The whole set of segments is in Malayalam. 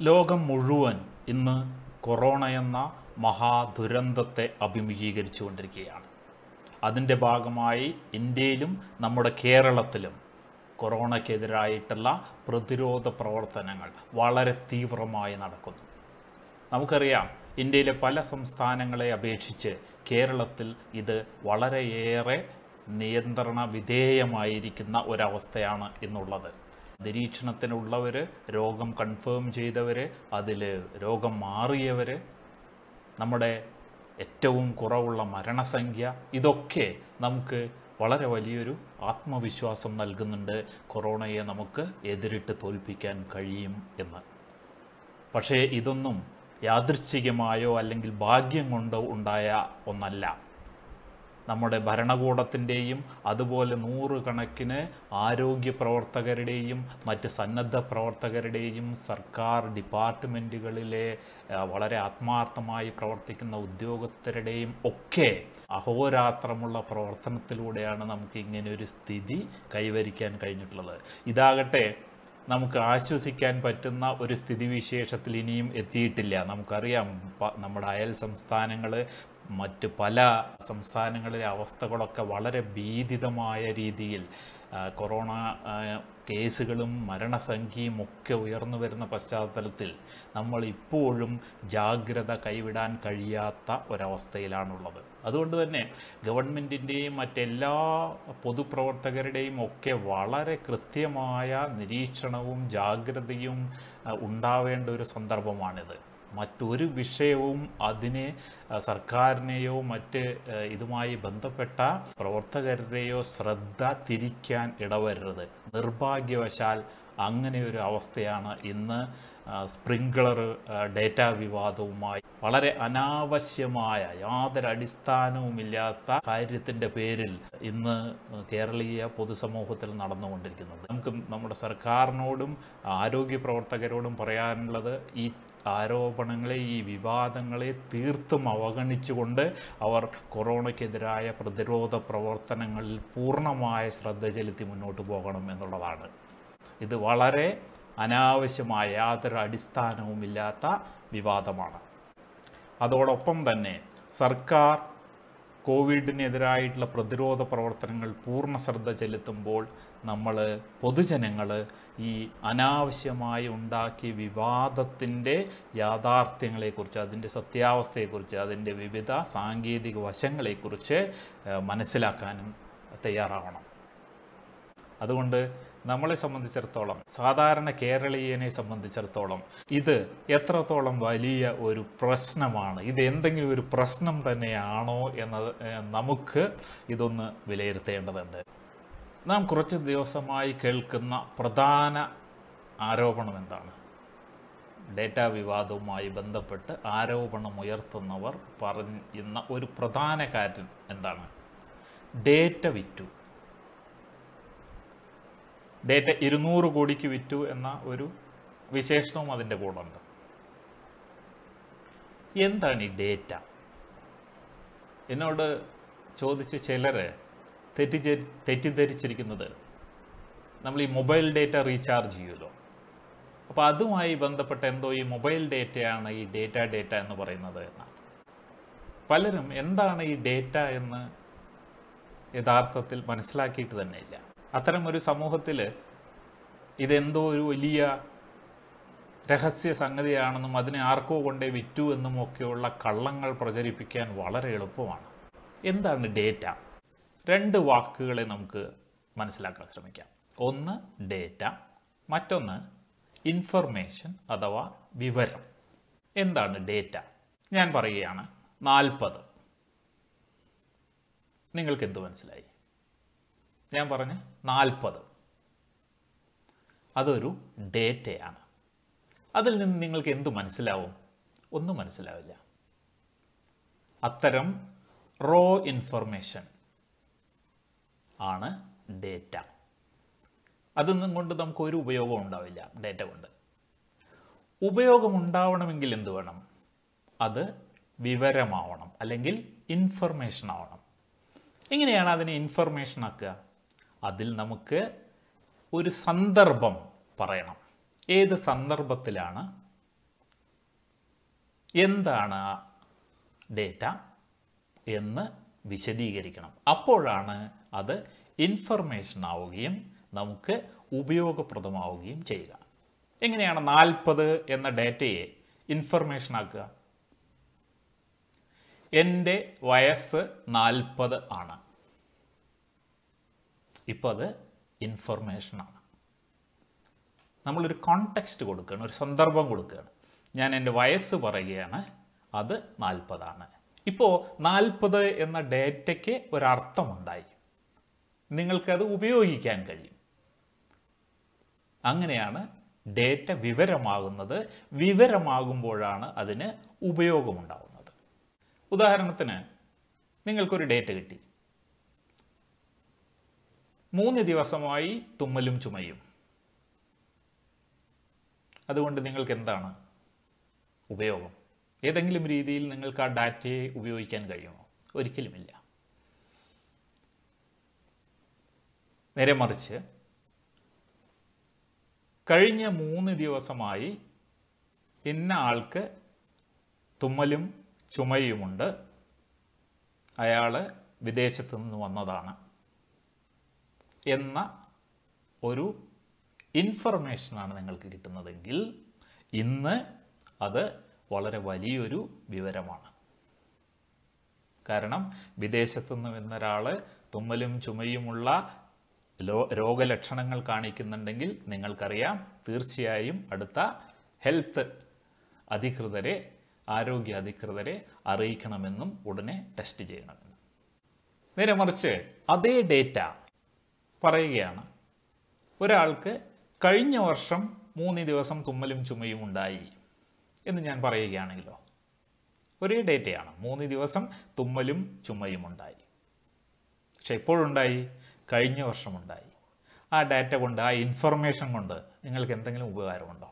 ലോകം മുഴുവൻ ഇന്ന് കൊറോണ എന്ന മഹാദുരന്തത്തെ അഭിമുഖീകരിച്ചുകൊണ്ടിരിക്കുകയാണ് അതിൻ്റെ ഭാഗമായി ഇന്ത്യയിലും നമ്മുടെ കേരളത്തിലും കൊറോണയ്ക്കെതിരായിട്ടുള്ള പ്രതിരോധ പ്രവർത്തനങ്ങൾ വളരെ തീവ്രമായി നടക്കുന്നു നമുക്കറിയാം ഇന്ത്യയിലെ പല സംസ്ഥാനങ്ങളെ അപേക്ഷിച്ച് കേരളത്തിൽ ഇത് വളരെയേറെ നിയന്ത്രണ വിധേയമായിരിക്കുന്ന ഒരവസ്ഥയാണ് ഇന്നുള്ളത് നിരീക്ഷണത്തിനുള്ളവർ രോഗം കൺഫേം ചെയ്തവർ അതിൽ രോഗം മാറിയവർ നമ്മുടെ ഏറ്റവും കുറവുള്ള മരണസംഖ്യ ഇതൊക്കെ നമുക്ക് വളരെ വലിയൊരു ആത്മവിശ്വാസം നൽകുന്നുണ്ട് കൊറോണയെ നമുക്ക് എതിരിട്ട് തോൽപ്പിക്കാൻ കഴിയും എന്ന് പക്ഷേ ഇതൊന്നും യാദൃച്ഛികമായോ അല്ലെങ്കിൽ ഭാഗ്യം കൊണ്ടോ ഉണ്ടായ ഒന്നല്ല നമ്മുടെ ഭരണകൂടത്തിൻ്റെയും അതുപോലെ നൂറുകണക്കിന് ആരോഗ്യ പ്രവർത്തകരുടെയും മറ്റ് സന്നദ്ധ പ്രവർത്തകരുടെയും സർക്കാർ ഡിപ്പാർട്ട്മെൻറ്റുകളിലെ ആ, വളരെ ആത്മാർത്ഥമായി പ്രവർത്തിക്കുന്ന ഉദ്യോഗസ്ഥരുടെയും ഒക്കെ അഹോരാത്രമുള്ള പ്രവർത്തനത്തിലൂടെയാണ് നമുക്ക് ഇങ്ങനെ ഒരു സ്ഥിതി കൈവരിക്കാൻ കഴിഞ്ഞിട്ടുള്ളത് ഇതാകട്ടെ നമുക്ക് ആശ്വസിക്കാൻ പറ്റുന്ന ഒരു സ്ഥിതിവിശേഷത്തിൽ ഇനിയും എത്തിയിട്ടില്ല നമുക്കറിയാം പ- നമ്മുടെ അയൽ സംസ്ഥാനങ്ങൾ മറ്റ് പല സംസ്ഥാനങ്ങളിലെ അവസ്ഥകളൊക്കെ വളരെ ഭീതിതമായ രീതിയിൽ ആ, കൊറോണ ആ, കേസുകളും മരണസംഖ്യയും ഒക്കെ ഉയർന്നു വരുന്ന പശ്ചാത്തലത്തിൽ നമ്മൾ ഇപ്പോഴും ജാഗ്രത കൈവിടാൻ കഴിയാത്ത ഒരവസ്ഥയിലാണുള്ളത് അതുകൊണ്ട് തന്നെ ഗവൺമെൻറ്റിൻ്റെയും മറ്റെല്ലാ പൊതുപ്രവർത്തകരുടെയും ഒക്കെ വളരെ കൃത്യമായ നിരീക്ഷണവും ജാഗ്രതയും ആ, ഉണ്ടാവേണ്ട ഒരു സന്ദർഭമാണിത് മറ്റൊരു വിഷയവും അതിനെ ആ, സർക്കാരിനെയോ മറ്റ് ആ, ഇതുമായി ബന്ധപ്പെട്ട പ്രവർത്തകരുടെയോ ശ്രദ്ധ തിരിക്കാൻ ഇടവരരുത് നിർഭാഗ്യവശാൽ അങ്ങനെ ഒരു അവസ്ഥയാണ് ഇന്ന് ആ, സ്പ്രിങ്ക്ലർ ആ, ഡേറ്റാ വിവാദവുമായി വളരെ അനാവശ്യമായ യാതൊരു അടിസ്ഥാനവുമില്ലാത്ത കാര്യത്തിൻ്റെ പേരിൽ ഇന്ന് കേരളീയ പൊതുസമൂഹത്തിൽ നടന്നുകൊണ്ടിരിക്കുന്നത് നമുക്ക് നമ്മുടെ സർക്കാരിനോടും ആരോഗ്യ പ്രവർത്തകരോടും പറയാനുള്ളത് ഈ ആരോപണങ്ങളെ ഈ വിവാദങ്ങളെ തീർത്തും അവഗണിച്ചുകൊണ്ട് അവർ കൊറോണയ്ക്കെതിരായ പ്രതിരോധ പ്രവർത്തനങ്ങളിൽ പൂർണ്ണമായ ശ്രദ്ധ ചെലുത്തി മുന്നോട്ട് പോകണം എന്നുള്ളതാണ് ഇത് വളരെ അനാവശ്യമായ യാതൊരു അടിസ്ഥാനവുമില്ലാത്ത വിവാദമാണ് അതോടൊപ്പം തന്നെ സർക്കാർ കോവിഡിനെതിരായിട്ടുള്ള പ്രതിരോധ പ്രവർത്തനങ്ങൾ പൂർണ്ണ ശ്രദ്ധ ചെലുത്തുമ്പോൾ നമ്മൾ പൊതുജനങ്ങൾ ഈ അനാവശ്യമായി ഉണ്ടാക്കിയ വിവാദത്തിൻ്റെ യാഥാർത്ഥ്യങ്ങളെക്കുറിച്ച് അതിൻ്റെ സത്യാവസ്ഥയെക്കുറിച്ച് അതിൻ്റെ വിവിധ സാങ്കേതിക വശങ്ങളെക്കുറിച്ച് ഏഹ്, മനസ്സിലാക്കാനും തയ്യാറാവണം അതുകൊണ്ട് നമ്മളെ സംബന്ധിച്ചിടത്തോളം സാധാരണ കേരളീയനെ സംബന്ധിച്ചിടത്തോളം ഇത് എത്രത്തോളം വലിയ ഒരു പ്രശ്നമാണ് ഇത് എന്തെങ്കിലും ഒരു പ്രശ്നം തന്നെയാണോ എന്നത് ഏഹ്, നമുക്ക് ഇതൊന്ന് വിലയിരുത്തേണ്ടതുണ്ട് നാം കുറച്ച് ദിവസമായി കേൾക്കുന്ന പ്രധാന ആരോപണം എന്താണ് ഡേറ്റാ വിവാദവുമായി ബന്ധപ്പെട്ട് ആരോപണം ഉയർത്തുന്നവർ പറയുന്ന ഒരു പ്രധാന കാര്യം എന്താണ് ഡേറ്റ വിറ്റു ഡേറ്റ ഇരുന്നൂറ് കോടിക്ക് വിറ്റു എന്ന ഒരു വിശേഷണവും അതിൻ്റെ കൂടെ ഉണ്ട് എന്താണ് ഈ ഡേറ്റ എന്നോട് ചോദിച്ച ചിലർ തെറ്റിദ്ധ തെറ്റിദ്ധരിച്ചിരിക്കുന്നത് നമ്മൾ ഈ മൊബൈൽ ഡേറ്റ റീചാർജ് ചെയ്യുമല്ലോ അപ്പോൾ അതുമായി ബന്ധപ്പെട്ട എന്തോ ഈ മൊബൈൽ ഡേറ്റയാണ് ഈ ഡേറ്റ ഡേറ്റ എന്ന് പറയുന്നത് എന്നാണ് പലരും എന്താണ് ഈ ഡേറ്റ എന്ന് യഥാർത്ഥത്തിൽ മനസ്സിലാക്കിയിട്ട് തന്നെ ഇല്ല അത്തരം ഒരു സമൂഹത്തിൽ ഇതെന്തോ ഒരു വലിയ രഹസ്യ സംഗതിയാണെന്നും അതിനെ ആർക്കോ കൊണ്ടേ വിറ്റു എന്നും ഒക്കെയുള്ള കള്ളങ്ങൾ പ്രചരിപ്പിക്കാൻ വളരെ എളുപ്പമാണ് എന്താണ് ഡേറ്റ രണ്ട് വാക്കുകളെ നമുക്ക് മനസ്സിലാക്കാൻ ശ്രമിക്കാം ഒന്ന് ഡേറ്റ മറ്റൊന്ന് ഇൻഫർമേഷൻ അഥവാ വിവരം എന്താണ് ഡേറ്റ ഞാൻ പറയുകയാണ് നാൽപ്പത് നിങ്ങൾക്ക് എന്ത് മനസ്സിലായി ഞാൻ പറഞ്ഞ നാൽപ്പത് അതൊരു ഡേറ്റയാണ് അതിൽ നിന്ന് നിങ്ങൾക്ക് എന്ത് മനസ്സിലാവും ഒന്നും മനസ്സിലാവില്ല അത്തരം റോ ഇൻഫർമേഷൻ ആണ് ഡേറ്റ അതൊന്നും കൊണ്ട് നമുക്ക് ഒരു ഉപയോഗം ഉണ്ടാവില്ല ഡേറ്റ കൊണ്ട് ഉപയോഗം ഉണ്ടാവണമെങ്കിൽ എന്ത് വേണം അത് വിവരമാവണം അല്ലെങ്കിൽ ഇൻഫർമേഷൻ ആവണം എങ്ങനെയാണ് അതിനെ ഇൻഫർമേഷൻ ആക്കുക അതിൽ നമുക്ക് ഒരു സന്ദർഭം പറയണം ഏത് സന്ദർഭത്തിലാണ് എന്താണ് ആ ഡേറ്റ എന്ന് വിശദീകരിക്കണം അപ്പോഴാണ് അത് ഇൻഫർമേഷൻ ആവുകയും നമുക്ക് ഉപയോഗപ്രദമാവുകയും ചെയ്യുക എങ്ങനെയാണ് നാൽപ്പത് എന്ന ഡേറ്റയെ ഇൻഫർമേഷൻ ആക്കുക എൻ്റെ വയസ്സ് നാൽപ്പത് ആണ് ഇപ്പോൾ അത് ഇൻഫർമേഷനാണ് നമ്മളൊരു കോണ്ടെക്സ്റ്റ് കൊടുക്കുകയാണ് ഒരു സന്ദർഭം കൊടുക്കുകയാണ് ഞാൻ എൻ്റെ വയസ്സ് പറയുകയാണ് അത് നാൽപ്പതാണ് ഇപ്പോൾ നാൽപ്പത് എന്ന ഡേറ്റയ്ക്ക് ഒരർത്ഥമുണ്ടായി നിങ്ങൾക്കത് ഉപയോഗിക്കാൻ കഴിയും അങ്ങനെയാണ് ഡേറ്റ വിവരമാകുന്നത് വിവരമാകുമ്പോഴാണ് അതിന് ഉപയോഗമുണ്ടാവുന്നത് ഉദാഹരണത്തിന് നിങ്ങൾക്കൊരു ഡേറ്റ കിട്ടി മൂന്ന് ദിവസമായി തുമ്മലും ചുമയും അതുകൊണ്ട് നിങ്ങൾക്ക് എന്താണ് ഉപയോഗം ഏതെങ്കിലും രീതിയിൽ നിങ്ങൾക്ക് ആ ഡാറ്റയെ ഉപയോഗിക്കാൻ കഴിയുമോ ഒരിക്കലുമില്ല നേരെ മറിച്ച് കഴിഞ്ഞ മൂന്ന് ദിവസമായി ഇന്ന ആൾക്ക് തുമ്മലും ചുമയുമുണ്ട് അയാൾ വിദേശത്തു നിന്ന് വന്നതാണ് എന്ന ഒരു ഇൻഫർമേഷനാണ് നിങ്ങൾക്ക് കിട്ടുന്നതെങ്കിൽ ഇന്ന് അത് വളരെ വലിയൊരു വിവരമാണ് കാരണം വിദേശത്തു നിന്ന് എന്നൊരാൾ തുമ്മലും ചുമയുമുള്ള ലോ രോഗലക്ഷണങ്ങൾ കാണിക്കുന്നുണ്ടെങ്കിൽ നിങ്ങൾക്കറിയാം തീർച്ചയായും അടുത്ത ഹെൽത്ത് അധികൃതരെ ആരോഗ്യ അധികൃതരെ അറിയിക്കണമെന്നും ഉടനെ ടെസ്റ്റ് ചെയ്യണമെന്നും നേരെ മറിച്ച് അതേ ഡേറ്റ പറയുകയാണ് ഒരാൾക്ക് കഴിഞ്ഞ വർഷം മൂന്ന് ദിവസം തുമ്മലും ചുമയും ഉണ്ടായി എന്ന് ഞാൻ പറയുകയാണെങ്കിലോ ഒരേ ഡേറ്റയാണ് മൂന്ന് ദിവസം തുമ്മലും ചുമയും ഉണ്ടായി പക്ഷെ എപ്പോഴുണ്ടായി കഴിഞ്ഞ വർഷമുണ്ടായി ആ ഡാറ്റ കൊണ്ട് ആ ഇൻഫർമേഷൻ കൊണ്ട് നിങ്ങൾക്ക് എന്തെങ്കിലും ഉപകാരമുണ്ടോ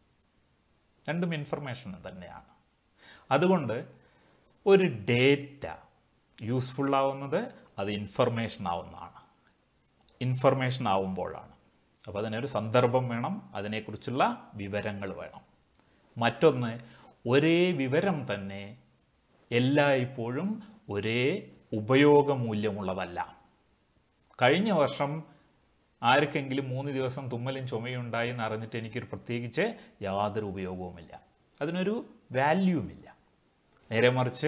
രണ്ടും ഇൻഫർമേഷൻ തന്നെയാണ് അതുകൊണ്ട് ഒരു ഡേറ്റ യൂസ്ഫുൾ ആവുന്നത് അത് ഇൻഫർമേഷൻ ആവുന്നതാണ് ഇൻഫർമേഷൻ ആവുമ്പോഴാണ് അപ്പോൾ അതിനൊരു സന്ദർഭം വേണം അതിനെക്കുറിച്ചുള്ള വിവരങ്ങൾ വേണം മറ്റൊന്ന് ഒരേ വിവരം തന്നെ എല്ലായ്പ്പോഴും ഒരേ ഉപയോഗമൂല്യമുള്ളതല്ല കഴിഞ്ഞ വർഷം ആർക്കെങ്കിലും മൂന്ന് ദിവസം തുമ്മലും ചുമയുണ്ടായി എന്ന് അറിഞ്ഞിട്ട് എനിക്കൊരു പ്രത്യേകിച്ച് യാതൊരു ഉപയോഗവുമില്ല അതിനൊരു വാല്യൂമില്ല നേരെ മറിച്ച്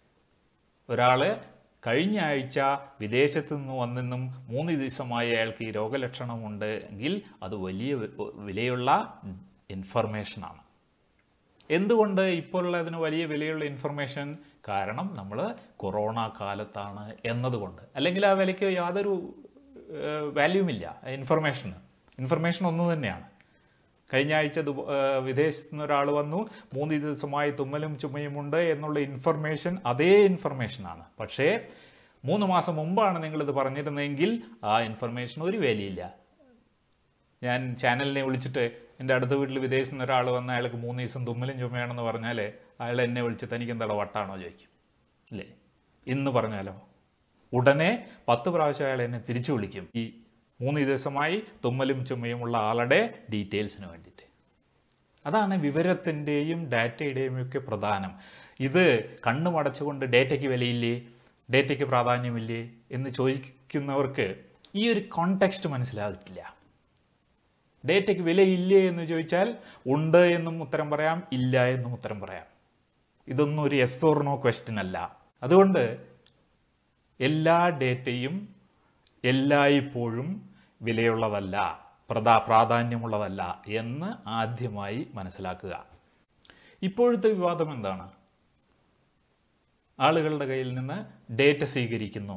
ഒരാൾ കഴിഞ്ഞ ആഴ്ച വിദേശത്ത് നിന്ന് വന്നെന്നും മൂന്ന് ദിവസമായി അയാൾക്ക് ഈ രോഗലക്ഷണമുണ്ട് എങ്കിൽ അത് വലിയ വിലയുള്ള ഇൻഫർമേഷനാണ് എന്തുകൊണ്ട് ഇപ്പോഴുള്ള അതിന് വലിയ വിലയുള്ള ഇൻഫർമേഷൻ കാരണം നമ്മൾ കൊറോണ കാലത്താണ് എന്നതുകൊണ്ട് അല്ലെങ്കിൽ ആ വിലയ്ക്ക് യാതൊരു വാല്യൂമില്ല ഇൻഫർമേഷന് ഇൻഫർമേഷൻ ഒന്ന് തന്നെയാണ് കഴിഞ്ഞ ആഴ്ച ദുബ- ഏഹ് വിദേശത്ത് നിന്ന് ഒരാൾ വന്നു മൂന്ന് ദിവസമായി തുമ്മലും ചുമയുമുണ്ട് എന്നുള്ള ഇൻഫർമേഷൻ അതേ ഇൻഫർമേഷനാണ് പക്ഷേ മൂന്ന് മാസം മുമ്പാണ് നിങ്ങളിത് പറഞ്ഞിരുന്നെങ്കിൽ ആ ഇൻഫർമേഷൻ ഒരു വിലയില്ല ഞാൻ ചാനലിനെ വിളിച്ചിട്ട് എൻ്റെ അടുത്ത വീട്ടിൽ വിദേശത്ത് നിന്ന് ഒരാൾ വന്ന അയാൾക്ക് മൂന്ന് ദിവസം തുമ്മലും ചുമയാണെന്ന് പറഞ്ഞാൽ അയാൾ എന്നെ വിളിച്ച് തനിക്ക് എന്താ വട്ടാണോ ചോദിക്കും ഇല്ലേ ഇന്ന് പറഞ്ഞാലോ ഉടനെ പത്ത് പ്രാവശ്യം അയാൾ എന്നെ തിരിച്ചു വിളിക്കും ഈ മൂന്ന് ദിവസമായി തുമ്മലും ചുമയുമുള്ള ആളുടെ ഡീറ്റെയിൽസിന് വേണ്ടിയിട്ട് അതാണ് വിവരത്തിൻ്റെയും ഡാറ്റയുടെയും ഒക്കെ പ്രധാനം ഇത് കണ്ണുമടച്ചുകൊണ്ട് ഡേറ്റയ്ക്ക് വിലയില്ലേ ഡേറ്റയ്ക്ക് പ്രാധാന്യമില്ലേ എന്ന് ചോദിക്കുന്നവർക്ക് ഈ ഒരു കോണ്ടെക്സ്റ്റ് മനസ്സിലാകില്ല ഡേറ്റയ്ക്ക് വിലയില്ലേ എന്ന് ചോദിച്ചാൽ ഉണ്ട് എന്നും ഉത്തരം പറയാം ഇല്ല എന്നും ഉത്തരം പറയാം ഇതൊന്നും ഒരു എസ് ഓർ നോ ക്വസ്റ്റ്യൻ അല്ല അതുകൊണ്ട് എല്ലാ ഡേറ്റയും എല്ലായ്പ്പോഴും വിലയുള്ളതല്ല പ്രധാ പ്രാധാന്യമുള്ളതല്ല എന്ന് ആദ്യമായി മനസ്സിലാക്കുക ഇപ്പോഴത്തെ വിവാദം എന്താണ് ആളുകളുടെ കയ്യിൽ നിന്ന് ഡേറ്റ സ്വീകരിക്കുന്നു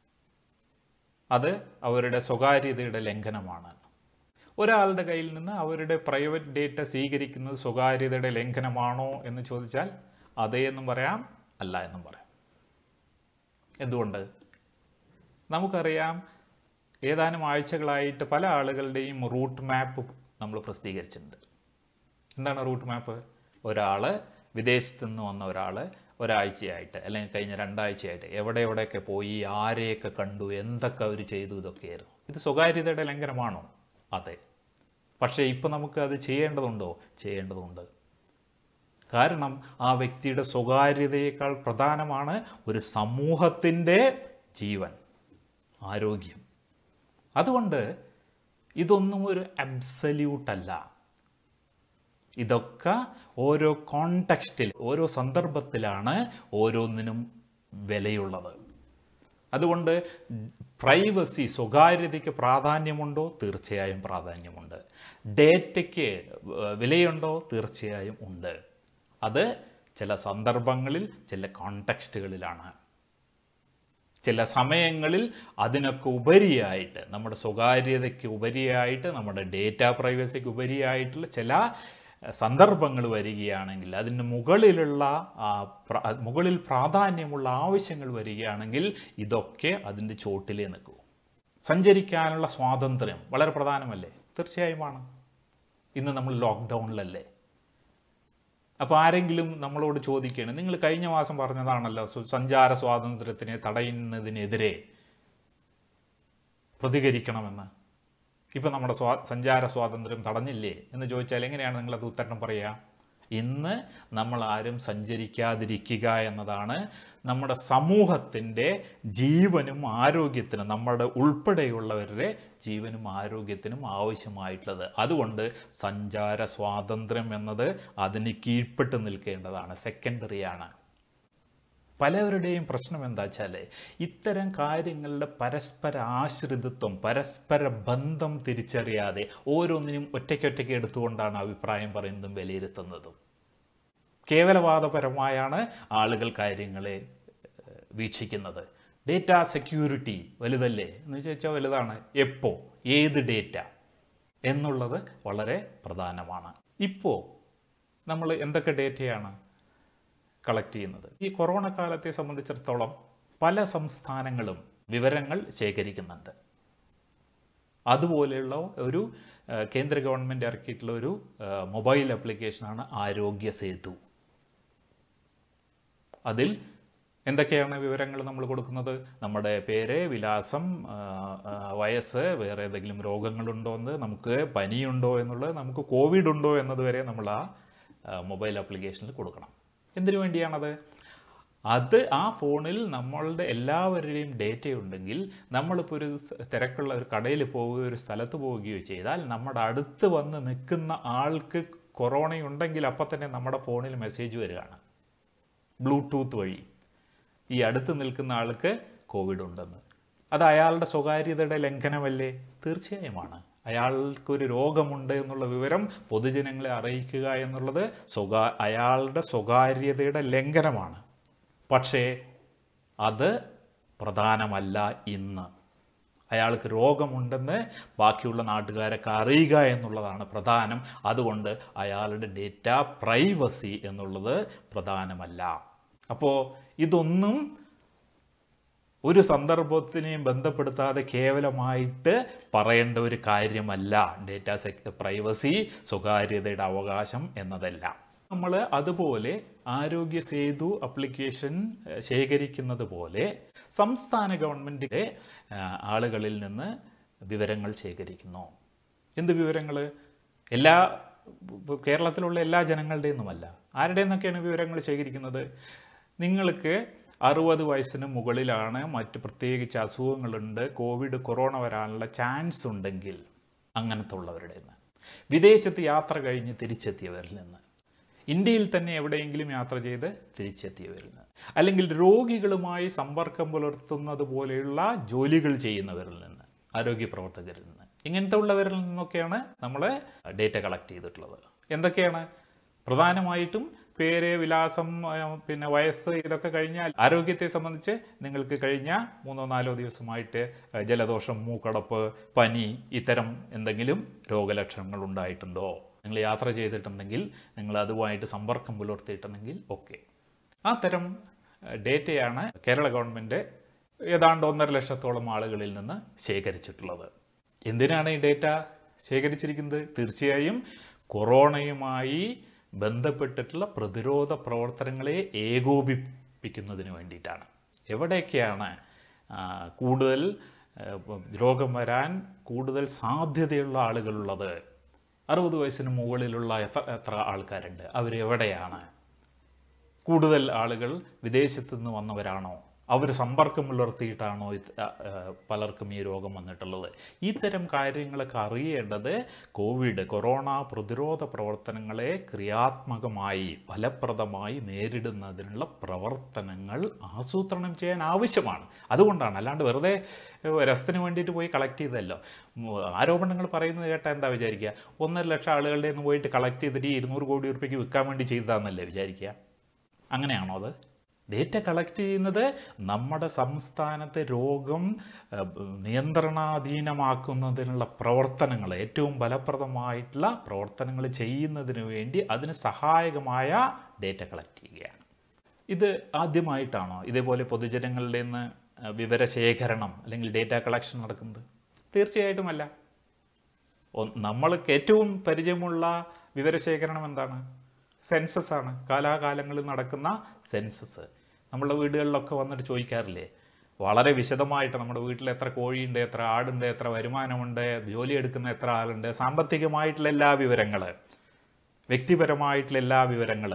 അത് അവരുടെ സ്വകാര്യതയുടെ ലംഘനമാണ് ഒരാളുടെ കയ്യിൽ നിന്ന് അവരുടെ പ്രൈവറ്റ് ഡേറ്റ സ്വീകരിക്കുന്നത് സ്വകാര്യതയുടെ ലംഘനമാണോ എന്ന് ചോദിച്ചാൽ അതേ എന്നും പറയാം അല്ല എന്നും പറയാം എന്തുകൊണ്ട് നമുക്കറിയാം ഏതാനും ആഴ്ചകളായിട്ട് പല ആളുകളുടെയും റൂട്ട് മാപ്പ് നമ്മൾ പ്രസിദ്ധീകരിച്ചിട്ടുണ്ട് എന്താണ് റൂട്ട് മാപ്പ് ഒരാൾ വിദേശത്ത് നിന്ന് വന്ന ഒരാൾ ഒരാഴ്ചയായിട്ട് അല്ലെങ്കിൽ കഴിഞ്ഞ രണ്ടാഴ്ചയായിട്ട് എവിടെ എവിടെയൊക്കെ പോയി ആരെയൊക്കെ കണ്ടു എന്തൊക്കെ അവർ ചെയ്തു ഇതൊക്കെയായിരുന്നു ഇത് സ്വകാര്യതയുടെ ലംഘനമാണോ അതെ പക്ഷേ ഇപ്പോൾ നമുക്ക് അത് ചെയ്യേണ്ടതുണ്ടോ ചെയ്യേണ്ടതുണ്ട് കാരണം ആ വ്യക്തിയുടെ സ്വകാര്യതയേക്കാൾ പ്രധാനമാണ് ഒരു സമൂഹത്തിൻ്റെ ജീവൻ ആരോഗ്യം അതുകൊണ്ട് ഇതൊന്നും ഒരു അബ്സല്യൂട്ടല്ല ഇതൊക്കെ ഓരോ കോണ്ടെക്സ്റ്റിൽ ഓരോ സന്ദർഭത്തിലാണ് ഓരോന്നിനും വിലയുള്ളത് അതുകൊണ്ട് പ്രൈവസി സ്വകാര്യതയ്ക്ക് പ്രാധാന്യമുണ്ടോ തീർച്ചയായും പ്രാധാന്യമുണ്ട് ഡേറ്റയ്ക്ക് വിലയുണ്ടോ തീർച്ചയായും ഉണ്ട് അത് ചില സന്ദർഭങ്ങളിൽ ചില കോണ്ടെക്സ്റ്റുകളിലാണ് ചില സമയങ്ങളിൽ അതിനൊക്കെ ഉപരിയായിട്ട് നമ്മുടെ സ്വകാര്യതയ്ക്ക് ഉപരിയായിട്ട് നമ്മുടെ ഡേറ്റ പ്രൈവസിക്ക് ഉപരിയായിട്ടുള്ള ചില സന്ദർഭങ്ങൾ വരികയാണെങ്കിൽ അതിന് മുകളിലുള്ള ആ, പ്ര- മുകളിൽ പ്രാധാന്യമുള്ള ആവശ്യങ്ങൾ വരികയാണെങ്കിൽ ഇതൊക്കെ അതിൻ്റെ ചോട്ടിലേ നിൽക്കൂ സഞ്ചരിക്കാനുള്ള സ്വാതന്ത്ര്യം വളരെ പ്രധാനമല്ലേ തീർച്ചയായുമാണ് ഇന്ന് നമ്മൾ ലോക്ക്ഡൗണിലല്ലേ അപ്പോൾ ആരെങ്കിലും നമ്മളോട് ചോദിക്കുകയാണ് നിങ്ങൾ കഴിഞ്ഞ മാസം പറഞ്ഞതാണല്ലോ സു- സഞ്ചാര സ്വാതന്ത്ര്യത്തിനെ തടയുന്നതിനെതിരെ പ്രതികരിക്കണമെന്ന് ഇപ്പം നമ്മുടെ സ്വാ സഞ്ചാര സ്വാതന്ത്ര്യം തടഞ്ഞില്ലേ എന്ന് ചോദിച്ചാൽ എങ്ങനെയാണ് നിങ്ങളത് ഉത്തരം പറയുക ഇന്ന് നമ്മൾ ആരും സഞ്ചരിക്കാതിരിക്കുക എന്നതാണ് നമ്മുടെ സമൂഹത്തിൻ്റെ ജീവനും ആരോഗ്യത്തിനും നമ്മുടെ ഉൾപ്പെടെയുള്ളവരുടെ ജീവനും ആരോഗ്യത്തിനും ആവശ്യമായിട്ടുള്ളത് അതുകൊണ്ട് സഞ്ചാര സ്വാതന്ത്ര്യം എന്നത് അതിന് കീഴ്പ്പെട്ട് നിൽക്കേണ്ടതാണ് സെക്കൻഡറിയാണ് പലവരുടെയും പ്രശ്നം എന്താ വെച്ചാൽ ഇത്തരം കാര്യങ്ങളുടെ പരസ്പര ആശ്രിതത്വം പരസ്പര ബന്ധം തിരിച്ചറിയാതെ ഓരോന്നിനും ഒറ്റയ്ക്കൊറ്റയ്ക്ക് എടുത്തുകൊണ്ടാണ് അഭിപ്രായം പറയുന്നതും വിലയിരുത്തുന്നതും കേവലവാദപരമായാണ് ആളുകൾ കാര്യങ്ങളെ ഏഹ്, വീക്ഷിക്കുന്നത് ഡേറ്റ സെക്യൂരിറ്റി വലുതല്ലേ എന്ന് ചോദിച്ചാൽ വലുതാണ് എപ്പോ ഏത് ഡേറ്റ എന്നുള്ളത് വളരെ പ്രധാനമാണ് ഇപ്പോൾ നമ്മൾ എന്തൊക്കെ ഡേറ്റയാണ് കളക്ട് ചെയ്യുന്നത് ഈ കൊറോണ കാലത്തെ സംബന്ധിച്ചിടത്തോളം പല സംസ്ഥാനങ്ങളും വിവരങ്ങൾ ശേഖരിക്കുന്നുണ്ട് അതുപോലെയുള്ള ഒരു ആ, കേന്ദ്ര ഗവൺമെൻറ് ഇറക്കിയിട്ടുള്ള ഒരു ആ, മൊബൈൽ ആപ്ലിക്കേഷനാണ് ആരോഗ്യ സേതു അതിൽ എന്തൊക്കെയാണ് വിവരങ്ങൾ നമ്മൾ കൊടുക്കുന്നത് നമ്മുടെ പേര് വിലാസം ആ, ആ, വയസ്സ് വേറെ ഏതെങ്കിലും രോഗങ്ങളുണ്ടോ എന്ന് നമുക്ക് പനിയുണ്ടോ എന്നുള്ളത് നമുക്ക് കോവിഡ് ഉണ്ടോ എന്നതുവരെ നമ്മൾ ആ ആ, മൊബൈൽ ആപ്ലിക്കേഷനിൽ കൊടുക്കണം എന്തിനു വേണ്ടിയാണത് അത് ആ ഫോണിൽ നമ്മളുടെ എല്ലാവരുടെയും ഡേറ്റ ഉണ്ടെങ്കിൽ നമ്മളിപ്പോൾ ഒരു സ് തിരക്കുള്ള ഒരു കടയിൽ പോവുകയോ ഒരു സ്ഥലത്ത് പോവുകയോ ചെയ്താൽ നമ്മുടെ അടുത്ത് വന്ന് നിൽക്കുന്ന ആൾക്ക് കൊറോണയുണ്ടെങ്കിൽ അപ്പം തന്നെ നമ്മുടെ ഫോണിൽ മെസ്സേജ് വരികയാണ് ബ്ലൂടൂത്ത് വഴി ഈ അടുത്ത് നിൽക്കുന്ന ആൾക്ക് കോവിഡ് ഉണ്ടെന്ന് അത് അയാളുടെ സ്വകാര്യതയുടെ ലംഘനമല്ലേ തീർച്ചയായുമാണ് അയാൾക്കൊരു രോഗമുണ്ട് എന്നുള്ള വിവരം പൊതുജനങ്ങളെ അറിയിക്കുക എന്നുള്ളത് സ്വകാ അയാളുടെ സ്വകാര്യതയുടെ ലംഘനമാണ് പക്ഷേ അത് പ്രധാനമല്ല ഇന്ന് അയാൾക്ക് രോഗമുണ്ടെന്ന് ബാക്കിയുള്ള നാട്ടുകാരൊക്കെ അറിയുക എന്നുള്ളതാണ് പ്രധാനം അതുകൊണ്ട് അയാളുടെ ഡേറ്റ പ്രൈവസി എന്നുള്ളത് പ്രധാനമല്ല അപ്പോൾ ഇതൊന്നും ഒരു സന്ദർഭത്തിനെയും ബന്ധപ്പെടുത്താതെ കേവലമായിട്ട് പറയേണ്ട ഒരു കാര്യമല്ല ഡേറ്റ സെക് പ്രൈവസി സ്വകാര്യതയുടെ അവകാശം എന്നതെല്ലാം നമ്മൾ അതുപോലെ ആരോഗ്യ സേതു അപ്ലിക്കേഷൻ ഏഹ്, ശേഖരിക്കുന്നത് പോലെ സംസ്ഥാന ഗവൺമെൻറ്റിൻ്റെ ആളുകളിൽ നിന്ന് വിവരങ്ങൾ ശേഖരിക്കുന്നു എന്ത് വിവരങ്ങൾ എല്ലാ ഇപ്പൊ കേരളത്തിലുള്ള എല്ലാ ജനങ്ങളുടെയൊന്നുമല്ല ആരുടെ നിന്നൊക്കെയാണ് വിവരങ്ങൾ ശേഖരിക്കുന്നത് നിങ്ങൾക്ക് അറുപത് വയസ്സിന് മുകളിലാണ് മറ്റ് പ്രത്യേകിച്ച് അസുഖങ്ങളുണ്ട് കോവിഡ് കൊറോണ വരാനുള്ള ചാൻസ് ഉണ്ടെങ്കിൽ അങ്ങനത്തെ ഉള്ളവരുടെ നിന്ന് വിദേശത്ത് യാത്ര കഴിഞ്ഞ് തിരിച്ചെത്തിയവരിൽ നിന്ന് ഇന്ത്യയിൽ തന്നെ എവിടെയെങ്കിലും യാത്ര ചെയ്ത് തിരിച്ചെത്തിയവരിൽ നിന്ന് അല്ലെങ്കിൽ രോഗികളുമായി സമ്പർക്കം പുലർത്തുന്നത് പോലെയുള്ള ജോലികൾ ചെയ്യുന്നവരിൽ നിന്ന് ആരോഗ്യ പ്രവർത്തകരിൽ നിന്ന് ഇങ്ങനത്തെ ഉള്ളവരിൽ നിന്നൊക്കെയാണ് നമ്മൾ ഡേറ്റ കളക്ട് ചെയ്തിട്ടുള്ളത് എന്തൊക്കെയാണ് പ്രധാനമായിട്ടും പേര് വിലാസം ആ, പിന്നെ വയസ്സ് ഇതൊക്കെ കഴിഞ്ഞാൽ ആരോഗ്യത്തെ സംബന്ധിച്ച് നിങ്ങൾക്ക് കഴിഞ്ഞ മൂന്നോ നാലോ ദിവസമായിട്ട് ആ, ജലദോഷം മൂക്കടപ്പ് പനി ഇത്തരം എന്തെങ്കിലും രോഗലക്ഷണങ്ങൾ ഉണ്ടായിട്ടുണ്ടോ നിങ്ങൾ യാത്ര ചെയ്തിട്ടുണ്ടെങ്കിൽ നിങ്ങൾ അതുമായിട്ട് സമ്പർക്കം പുലർത്തിയിട്ടുണ്ടെങ്കിൽ ഓക്കെ ആ തരം ഡേറ്റയാണ് കേരള ഗവൺമെൻറ് ഏതാണ്ട് ഒന്നര ലക്ഷത്തോളം ആളുകളിൽ നിന്ന് ശേഖരിച്ചിട്ടുള്ളത് എന്തിനാണ് ഈ ഡേറ്റ ശേഖരിച്ചിരിക്കുന്നത് തീർച്ചയായും കൊറോണയുമായി ബന്ധപ്പെട്ടിട്ടുള്ള പ്രതിരോധ പ്രവർത്തനങ്ങളെ ഏകോപിപ്പിക്കുന്നതിന് വേണ്ടിയിട്ടാണ് എവിടെയൊക്കെയാണ് ആ, കൂടുതൽ ആ, രോഗം വരാൻ കൂടുതൽ സാധ്യതയുള്ള ആളുകളുള്ളത് അറുപത് വയസ്സിന് മുകളിലുള്ള എത്ര എത്ര ആൾക്കാരുണ്ട് അവരെവിടെയാണ് കൂടുതൽ ആളുകൾ വിദേശത്ത് നിന്ന് വന്നവരാണോ അവർ സമ്പർക്കം പുലർത്തിയിട്ടാണോ ഇത് ആ, ആ, പലർക്കും ഈ രോഗം വന്നിട്ടുള്ളത് ഇത്തരം കാര്യങ്ങളൊക്കെ അറിയേണ്ടത് കോവിഡ് കൊറോണ പ്രതിരോധ പ്രവർത്തനങ്ങളെ ക്രിയാത്മകമായി ഫലപ്രദമായി നേരിടുന്നതിനുള്ള പ്രവർത്തനങ്ങൾ ആസൂത്രണം ചെയ്യാൻ ആവശ്യമാണ് അതുകൊണ്ടാണ് അല്ലാണ്ട് വെറുതെ ഏഹ്, രസത്തിന് വേണ്ടിയിട്ട് പോയി കളക്ട് ചെയ്തല്ലോ ഉം, ആരോപണങ്ങൾ പറയുന്നത് കേട്ടാൽ എന്താ വിചാരിക്കുക ഒന്നര ലക്ഷം ആളുകളുടെ നിന്ന് പോയിട്ട് കളക്ട് ചെയ്തിട്ട് ഈ ഇരുന്നൂറ് കോടി രൂപയ്ക്ക് വിൽക്കാൻ വേണ്ടി ചെയ്തതാണെന്നല്ലേ വിചാരിക്കുക അങ്ങനെയാണോ അത് ഡേറ്റ കളക്ട് ചെയ്യുന്നത് നമ്മുടെ സംസ്ഥാനത്തെ രോഗം ഏഹ്, നിയന്ത്രണാധീനമാക്കുന്നതിനുള്ള പ്രവർത്തനങ്ങൾ ഏറ്റവും ഫലപ്രദമായിട്ടുള്ള പ്രവർത്തനങ്ങൾ ചെയ്യുന്നതിന് വേണ്ടി അതിന് സഹായകമായ ഡേറ്റ കളക്ട് ചെയ്യുകയാണ് ഇത് ആദ്യമായിട്ടാണോ ഇതേപോലെ പൊതുജനങ്ങളുടെ നിന്ന് ഏഹ്, വിവരശേഖരണം അല്ലെങ്കിൽ ഡേറ്റ കളക്ഷൻ നടക്കുന്നത് തീർച്ചയായിട്ടുമല്ല ഒ- നമ്മൾക്ക് ഏറ്റവും പരിചയമുള്ള വിവരശേഖരണം എന്താണ് സെൻസസ് ആണ് കാലാകാലങ്ങളിൽ നടക്കുന്ന സെൻസസ് നമ്മുടെ വീടുകളിലൊക്കെ വന്നിട്ട് ചോദിക്കാറില്ലേ വളരെ വിശദമായിട്ട് നമ്മുടെ വീട്ടിൽ എത്ര കോഴിയുണ്ട് എത്ര ആടുണ്ട് എത്ര വരുമാനമുണ്ട് ജോലി എടുക്കുന്ന എത്ര ആളുണ്ട് സാമ്പത്തികമായിട്ടുള്ള എല്ലാ വിവരങ്ങൾ വ്യക്തിപരമായിട്ടുള്ള എല്ലാ വിവരങ്ങൾ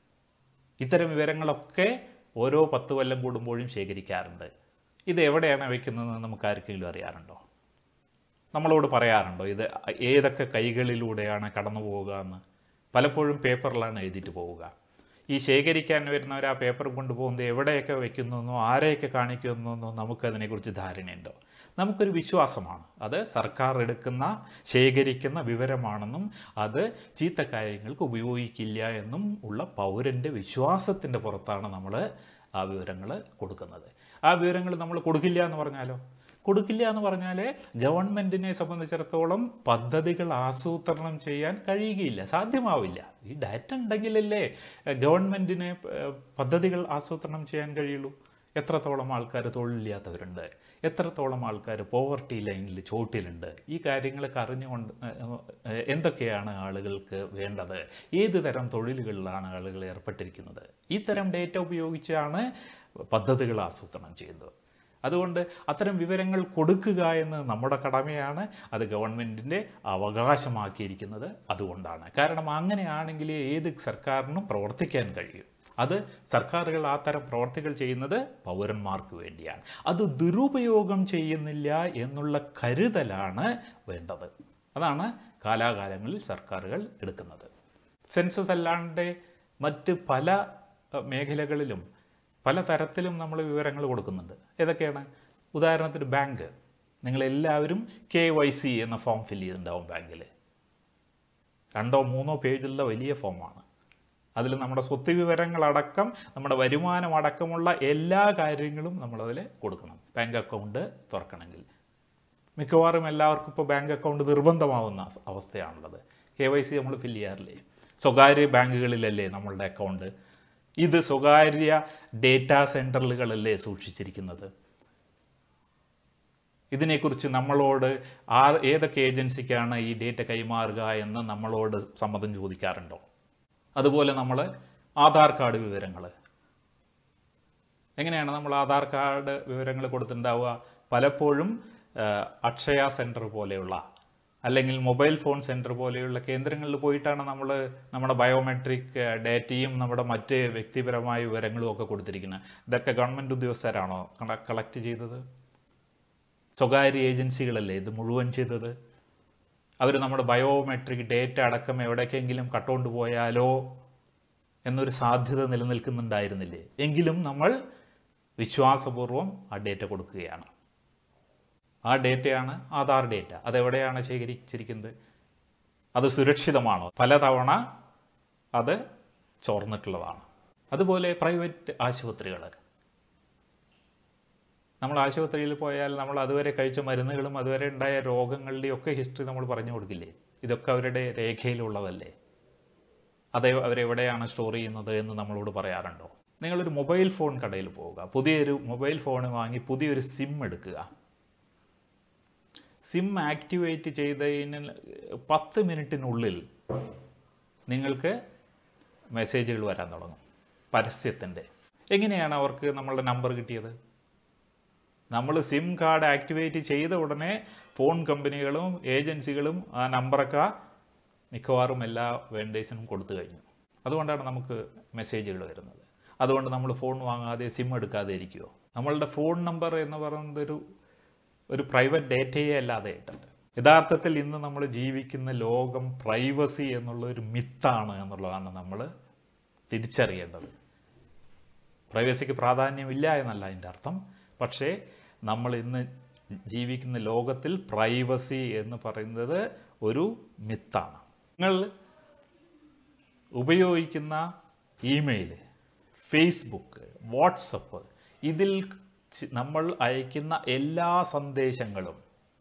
ഇത്തരം വിവരങ്ങളൊക്കെ ഓരോ പത്ത് കൊല്ലം കൂടുമ്പോഴും ശേഖരിക്കാറുണ്ട് ഇത് എവിടെയാണ് വയ്ക്കുന്നതെന്ന് നമുക്ക് ആർക്കെങ്കിലും അറിയാറുണ്ടോ നമ്മളോട് പറയാറുണ്ടോ ഇത് ഏതൊക്കെ കൈകളിലൂടെയാണ് കടന്നു പോവുക എന്ന് പലപ്പോഴും പേപ്പറിലാണ് എഴുതിയിട്ട് പോവുക ഈ ശേഖരിക്കാൻ വരുന്നവർ ആ പേപ്പർ കൊണ്ടുപോകുന്നത് എവിടെയൊക്കെ വയ്ക്കുന്നതെന്നോ ആരെയൊക്കെ കാണിക്കുന്നതെന്നോ നമുക്കതിനെക്കുറിച്ച് ധാരണയുണ്ടോ നമുക്കൊരു വിശ്വാസമാണ് അത് സർക്കാർ എടുക്കുന്ന ശേഖരിക്കുന്ന വിവരമാണെന്നും അത് ചീത്ത കാര്യങ്ങൾക്ക് ഉപയോഗിക്കില്ല എന്നും ഉള്ള പൗരൻ്റെ വിശ്വാസത്തിൻ്റെ പുറത്താണ് നമ്മൾ ആ വിവരങ്ങൾ കൊടുക്കുന്നത് ആ വിവരങ്ങൾ നമ്മൾ കൊടുക്കില്ല എന്ന് പറഞ്ഞാലോ കൊടുക്കില്ല എന്ന് പറഞ്ഞാൽ ഗവൺമെൻറ്റിനെ സംബന്ധിച്ചിടത്തോളം പദ്ധതികൾ ആസൂത്രണം ചെയ്യാൻ കഴിയുകയില്ല സാധ്യമാവില്ല ഈ ഡാറ്റ ഉണ്ടെങ്കിലല്ലേ ഗവൺമെൻറ്റിന് പദ്ധതികൾ ആസൂത്രണം ചെയ്യാൻ കഴിയുള്ളൂ എത്രത്തോളം ആൾക്കാർ തൊഴിലില്ലാത്തവരുണ്ട് എത്രത്തോളം ആൾക്കാർ പോവർട്ടി ലൈനിൽ ചോട്ടിലുണ്ട് ഈ കാര്യങ്ങളൊക്കെ അറിഞ്ഞുകൊണ്ട് ഏഹ്, ഏഹ്, എന്തൊക്കെയാണ് ആളുകൾക്ക് വേണ്ടത് ഏത് തരം തൊഴിലുകളിലാണ് ആളുകൾ ഏർപ്പെട്ടിരിക്കുന്നത് ഈ തരം ഡേറ്റ ഉപയോഗിച്ചാണ് പദ്ധതികൾ ആസൂത്രണം ചെയ്യുന്നത് അതുകൊണ്ട് അത്തരം വിവരങ്ങൾ കൊടുക്കുക എന്ന് നമ്മുടെ കടമയാണ് അത് ഗവൺമെൻറ്റിൻ്റെ അവകാശമാക്കിയിരിക്കുന്നത് അതുകൊണ്ടാണ് കാരണം അങ്ങനെയാണെങ്കിൽ ഏത് സർക്കാരിനും പ്രവർത്തിക്കാൻ കഴിയും അത് സർക്കാരുകൾ ആ തരം പ്രവർത്തികൾ ചെയ്യുന്നത് പൗരന്മാർക്ക് വേണ്ടിയാണ് അത് ദുരുപയോഗം ചെയ്യുന്നില്ല എന്നുള്ള കരുതലാണ് വേണ്ടത് അതാണ് കാലാകാലങ്ങളിൽ സർക്കാരുകൾ എടുക്കുന്നത് സെൻസസ് അല്ലാണ്ട് മറ്റ് പല അഹ്, മേഖലകളിലും പല തരത്തിലും നമ്മൾ വിവരങ്ങൾ കൊടുക്കുന്നുണ്ട് ഏതൊക്കെയാണ് ഉദാഹരണത്തിന് ബാങ്ക് നിങ്ങളെല്ലാവരും കെ വൈ സി എന്ന ഫോം ഫില്ല് ചെയ്തിട്ടുണ്ടാവും ബാങ്കിൽ രണ്ടോ മൂന്നോ പേജുള്ള വലിയ ഫോമാണ് അതിൽ നമ്മുടെ സ്വത്ത് വിവരങ്ങളടക്കം നമ്മുടെ വരുമാനം അടക്കമുള്ള എല്ലാ കാര്യങ്ങളും നമ്മളതിൽ കൊടുക്കണം ബാങ്ക് അക്കൗണ്ട് തുറക്കണമെങ്കിൽ മിക്കവാറും എല്ലാവർക്കും ഇപ്പോൾ ബാങ്ക് അക്കൗണ്ട് നിർബന്ധമാവുന്ന അസ്- അവസ്ഥയാണുള്ളത് കെ വൈ സി നമ്മൾ ഫില്ല് ചെയ്യാറില്ലേ സ്വകാര്യ ബാങ്കുകളിലല്ലേ നമ്മളുടെ അക്കൗണ്ട് ഇത് സ്വകാര്യ ഡേറ്റാ സെൻറ്ററുകളല്ലേ സൂക്ഷിച്ചിരിക്കുന്നത് ഇതിനെക്കുറിച്ച് നമ്മളോട് ആ ഏതൊക്കെ ഏജൻസിക്കാണ് ഈ ഡേറ്റ കൈമാറുക എന്ന് നമ്മളോട് സമ്മതം ചോദിക്കാറുണ്ടോ അതുപോലെ നമ്മൾ ആധാർ കാർഡ് വിവരങ്ങൾ എങ്ങനെയാണ് നമ്മൾ ആധാർ കാർഡ് വിവരങ്ങൾ കൊടുത്തിട്ടുണ്ടാവുക പലപ്പോഴും ആ, അക്ഷയ സെൻറ്റർ പോലെയുള്ള അല്ലെങ്കിൽ മൊബൈൽ ഫോൺ സെൻറ്റർ പോലെയുള്ള കേന്ദ്രങ്ങളിൽ പോയിട്ടാണ് നമ്മൾ നമ്മുടെ ബയോമെട്രിക് ഡേറ്റയും നമ്മുടെ മറ്റ് വ്യക്തിപരമായ വിവരങ്ങളും ഒക്കെ കൊടുത്തിരിക്കുന്നത് ഇതൊക്കെ ഗവൺമെൻറ് ഉദ്യോഗസ്ഥരാണോ കളക്ട് ചെയ്തത് സ്വകാര്യ ഏജൻസികളല്ലേ ഇത് മുഴുവൻ ചെയ്തത് അവർ നമ്മുടെ ബയോമെട്രിക് ഡേറ്റ അടക്കം എവിടേക്കെങ്കിലും കട്ടുകൊണ്ട് പോയാലോ എന്നൊരു സാധ്യത നിലനിൽക്കുന്നുണ്ടായിരുന്നില്ലേ എങ്കിലും നമ്മൾ വിശ്വാസപൂർവ്വം ആ ഡേറ്റ കൊടുക്കുകയാണ് ആ ഡേറ്റയാണ് ആധാർ ഡേറ്റ അതെവിടെയാണ് ശേഖരിച്ചിരിക്കുന്നത് അത് സുരക്ഷിതമാണോ പലതവണ അത് ചോർന്നിട്ടുള്ളതാണ് അതുപോലെ പ്രൈവറ്റ് ആശുപത്രികൾ നമ്മൾ ആശുപത്രിയിൽ പോയാൽ നമ്മൾ അതുവരെ കഴിച്ച മരുന്നുകളും അതുവരെ ഉണ്ടായ രോഗങ്ങളുടെയും ഒക്കെ ഹിസ്റ്ററി നമ്മൾ പറഞ്ഞു കൊടുക്കില്ലേ ഇതൊക്കെ അവരുടെ രേഖയിലുള്ളതല്ലേ അത് അവരെവിടെയാണ് സ്റ്റോർ ചെയ്യുന്നത് എന്ന് നമ്മളോട് പറയാറുണ്ടോ നിങ്ങളൊരു മൊബൈൽ ഫോൺ കടയിൽ പോവുക പുതിയൊരു മൊബൈൽ ഫോൺ വാങ്ങി പുതിയൊരു സിം എടുക്കുക സിം ആക്ടിവേറ്റ് ചെയ്തതിന് പത്ത് മിനിറ്റിനുള്ളിൽ നിങ്ങൾക്ക് മെസ്സേജുകൾ വരാൻ തുടങ്ങും പരസ്യത്തിൻ്റെ എങ്ങനെയാണ് അവർക്ക് നമ്മളുടെ നമ്പർ കിട്ടിയത് നമ്മൾ സിം കാർഡ് ആക്ടിവേറ്റ് ചെയ്ത ഉടനെ ഫോൺ കമ്പനികളും ഏജൻസികളും ആ നമ്പറൊക്കെ മിക്കവാറും എല്ലാ വെണ്ടേഴ്സിനും കൊടുത്തു കഴിഞ്ഞു അതുകൊണ്ടാണ് നമുക്ക് മെസ്സേജുകൾ വരുന്നത് അതുകൊണ്ട് നമ്മൾ ഫോൺ വാങ്ങാതെ സിം എടുക്കാതെ ഇരിക്കുമോ നമ്മളുടെ ഫോൺ നമ്പർ എന്ന് പറയുന്നത് ഒരു ഒരു പ്രൈവറ്റ് ഡേറ്റയെ അല്ലാതെ ആയിട്ടുണ്ട് യഥാർത്ഥത്തിൽ ഇന്ന് നമ്മൾ ജീവിക്കുന്ന ലോകം പ്രൈവസി എന്നുള്ള ഒരു മിത്താണ് എന്നുള്ളതാണ് നമ്മൾ തിരിച്ചറിയേണ്ടത് പ്രൈവസിക്ക് പ്രാധാന്യമില്ല എന്നല്ല അതിൻ്റെ അർത്ഥം പക്ഷേ നമ്മൾ ഇന്ന് ജീവിക്കുന്ന ലോകത്തിൽ പ്രൈവസി എന്ന് പറയുന്നത് ഒരു മിത്താണ് നിങ്ങൾ ഉപയോഗിക്കുന്ന ഇമെയിൽ ഫേസ്ബുക്ക് വാട്സപ്പ് ഇതിൽ ചി- നമ്മൾ അയക്കുന്ന എല്ലാ സന്ദേശങ്ങളും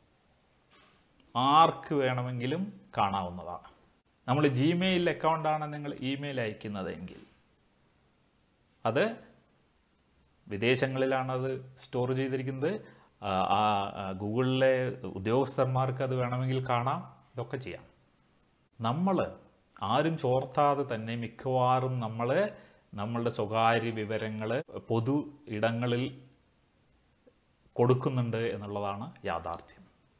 ആർക്ക് വേണമെങ്കിലും കാണാവുന്നതാണ് നമ്മൾ ജിമെയിൽ അക്കൗണ്ടാണ് നിങ്ങൾ ഇമെയിൽ അയക്കുന്നതെങ്കിൽ അത് വിദേശങ്ങളിലാണത് സ്റ്റോർ ചെയ്തിരിക്കുന്നത് ആ, ആ ആ, ഗൂഗിളിലെ ഉദ്യോഗസ്ഥന്മാർക്ക് അത് വേണമെങ്കിൽ കാണാം ഇതൊക്കെ ചെയ്യാം നമ്മൾ ആരും ചോർത്താതെ തന്നെ മിക്കവാറും നമ്മൾ നമ്മളുടെ സ്വകാര്യ വിവരങ്ങൾ പൊതു ഇടങ്ങളിൽ കൊടുക്കുന്നുണ്ട് എന്നുള്ളതാണ് യാഥാർത്ഥ്യം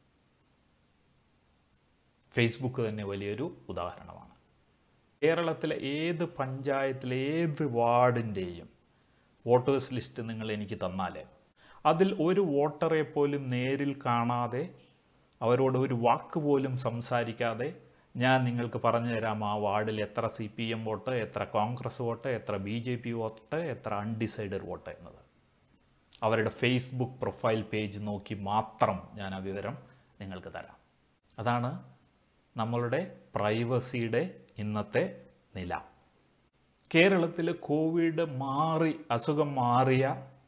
ഫേസ്ബുക്ക് തന്നെ വലിയൊരു ഉദാഹരണമാണ് കേരളത്തിലെ ഏത് പഞ്ചായത്തിലെ ഏത് വാർഡിൻ്റെയും വോട്ടേഴ്സ് ലിസ്റ്റ് നിങ്ങൾ എനിക്ക് തന്നാൽ അതിൽ ഒരു വോട്ടറെ പോലും നേരിൽ കാണാതെ അവരോട് ഒരു വാക്ക് പോലും സംസാരിക്കാതെ ഞാൻ നിങ്ങൾക്ക് പറഞ്ഞു തരാം ആ വാർഡിൽ എത്ര സി പി എം വോട്ട് എത്ര കോൺഗ്രസ് വോട്ട് എത്ര ബി ജെ പി വോട്ട് എത്ര അൺഡിസൈഡഡ് വോട്ട് എന്നത് അവരുടെ ഫേസ്ബുക്ക് പ്രൊഫൈൽ പേജ് നോക്കി മാത്രം ഞാൻ ആ വിവരം നിങ്ങൾക്ക് തരാം അതാണ് നമ്മളുടെ പ്രൈവസിയുടെ ഇന്നത്തെ നില കേരളത്തിൽ കോവിഡ് മാറി അസുഖം മാറിയ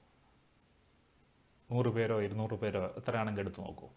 നൂറ് പേരോ ഇരുന്നൂറ് പേരോ എത്രയാണെങ്കിൽ എടുത്തു നോക്കൂ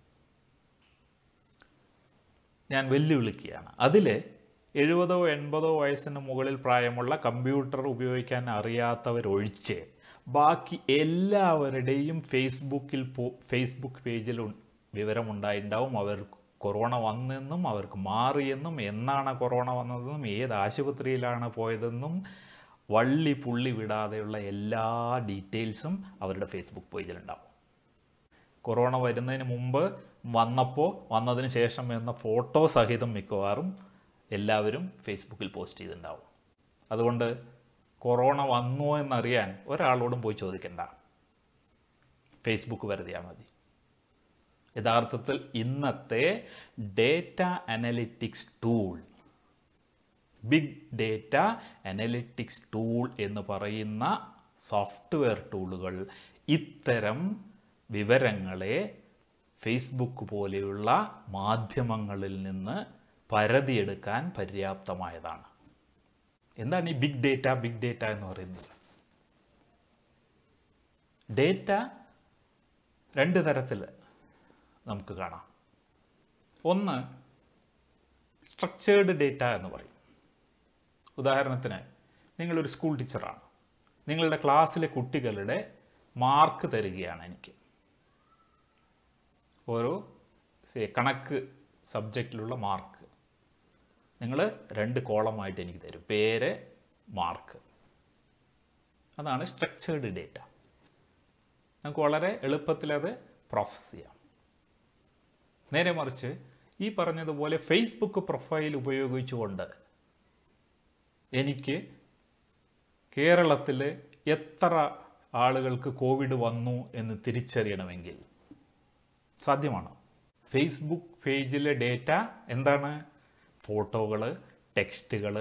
ഞാൻ വെല്ലുവിളിക്കുകയാണ് അതിൽ എഴുപതോ എൺപതോ വയസ്സിന് മുകളിൽ പ്രായമുള്ള കമ്പ്യൂട്ടർ ഉപയോഗിക്കാൻ അറിയാത്തവരൊഴിച്ച് ബാക്കി എല്ലാവരുടെയും ഫേസ്ബുക്കിൽ പോ ഫേസ്ബുക്ക് പേജിൽ ഉൺ- വിവരമുണ്ടായിട്ടുണ്ടാവും അവർ കൊറോണ വന്നെന്നും അവർക്ക് മാറിയെന്നും എന്നാണ് കൊറോണ വന്നതെന്നും ഏത് ആശുപത്രിയിലാണ് പോയതെന്നും വള്ളി പുള്ളി വിടാതെയുള്ള എല്ലാ ഡീറ്റെയിൽസും അവരുടെ ഫേസ്ബുക്ക് പേജിലുണ്ടാവും കൊറോണ വരുന്നതിന് മുമ്പ് വന്നപ്പോൾ വന്നതിന് ശേഷം എന്ന ഫോട്ടോ സഹിതം മിക്കവാറും എല്ലാവരും ഫേസ്ബുക്കിൽ പോസ്റ്റ് ചെയ്തിട്ടുണ്ടാവും അതുകൊണ്ട് കൊറോണ വന്നു എന്നറിയാൻ ഒരാളോടും പോയി ചോദിക്കണ്ട ഫേസ്ബുക്ക് വരുതിയാൽ മതി യഥാർത്ഥത്തിൽ ഇന്നത്തെ data analytics tool big data analytics tool എന്ന് പറയുന്ന സോഫ്റ്റ്വെയർ ടൂളുകൾ ഇത്തരം വിവരങ്ങളെ ഫേസ്ബുക്ക് പോലെയുള്ള മാധ്യമങ്ങളിൽ നിന്ന് പരതിയെടുക്കാൻ പര്യാപ്തമായതാണ് എന്താണ് ഈ ബിഗ് ഡേറ്റ ബിഗ് ഡേറ്റ എന്ന് പറയുന്നത് ഡേറ്റ രണ്ട് തരത്തിൽ നമുക്ക് കാണാം ഒന്ന് സ്ട്രക്ചേർഡ് ഡേറ്റ എന്ന് പറയും ഉദാഹരണത്തിന് നിങ്ങളൊരു സ്കൂൾ ടീച്ചറാണ് നിങ്ങളുടെ ക്ലാസ്സിലെ കുട്ടികളുടെ മാർക്ക് തരികയാണ് എനിക്ക് ഓരോ സേ കണക്ക് സബ്ജക്റ്റിലുള്ള മാർക്ക് നിങ്ങൾ രണ്ട് കോളമായിട്ട് എനിക്ക് തരും പേര് മാർക്ക് അതാണ് സ്ട്രക്ചേർഡ് ഡേറ്റ നമുക്ക് വളരെ എളുപ്പത്തിൽ അത് പ്രോസസ്സ് ചെയ്യാം നേരെ മറിച്ച് ഈ പറഞ്ഞതുപോലെ ഫേസ്ബുക്ക് പ്രൊഫൈൽ ഉപയോഗിച്ചുകൊണ്ട് എനിക്ക് കേരളത്തിൽ എത്ര ആളുകൾക്ക് കോവിഡ് വന്നു എന്ന് തിരിച്ചറിയണമെങ്കിൽ സാധ്യമാണ് ഫേസ്ബുക്ക് പേജിലെ ഡേറ്റ എന്താണ് ഫോട്ടോകൾ ടെക്സ്റ്റുകൾ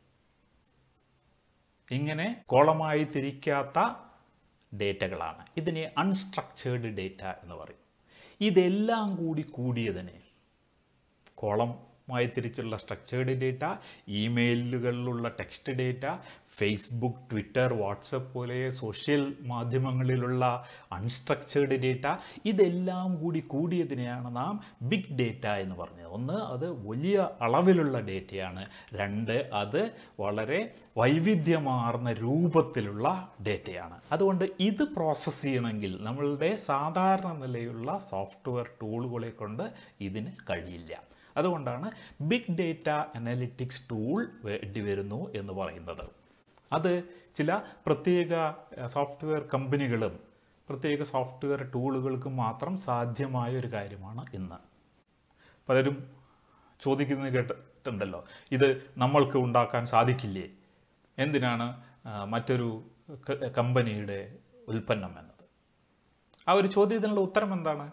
ഇങ്ങനെ കോളമായി തിരിക്കാത്ത ഡേറ്റകളാണ് ഇതിനെ അൺസ്ട്രക്ചേർഡ് ഡേറ്റ എന്ന് പറയും ഇതെല്ലാം കൂടി കൂടിയതിനെ കോളമായി തിരിച്ചുള്ള സ്ട്രക്ചേർഡ് ഡേറ്റ ഇമെയിലുകളിലുള്ള text data Facebook Twitter WhatsApp പോലെ സോഷ്യൽ മാധ്യമങ്ങളിലുള്ള അൺസ്ട്രക്ചേർഡ് ഡേറ്റ ഇതെല്ലാം കൂടി കൂടിയതിനെയാണ് നാം ബിഗ് ഡേറ്റ എന്ന് പറഞ്ഞത് ഒന്ന് അത് വലിയ അളവിലുള്ള ഡേറ്റയാണ് രണ്ട് അത് വളരെ വൈവിധ്യമാർന്ന രൂപത്തിലുള്ള ഡേറ്റയാണ് അതുകൊണ്ട് ഇത് പ്രോസസ്സ് ചെയ്യണമെങ്കിൽ നമ്മളുടെ സാധാരണ നിലയുള്ള സോഫ്റ്റ്വെയർ ടൂളുകളെ കൊണ്ട് ഇതിന് കഴിയില്ല അതുകൊണ്ടാണ് ബിഗ് ഡേറ്റ അനലിറ്റിക്സ് ടൂൾ വേണ്ടി വരുന്നു എന്ന് പറയുന്നത് അത് ചില പ്രത്യേക സോഫ്റ്റ്വെയർ കമ്പനികളും പ്രത്യേക സോഫ്റ്റ്വെയർ ടൂളുകൾക്കും മാത്രം സാധ്യമായ ഒരു കാര്യമാണ് ഇന്ന് പലരും ചോദിക്കുന്നത് കേട്ടിട്ടുണ്ടല്ലോ ഇത് നമ്മൾക്ക് ഉണ്ടാക്കാൻ സാധിക്കില്ലേ എന്തിനാണ് ആ, മറ്റൊരു ക- കമ്പനിയുടെ ഉൽപ്പന്നം എന്നത് ആ ഒരു ചോദ്യത്തിനുള്ള ഉത്തരം എന്താണ്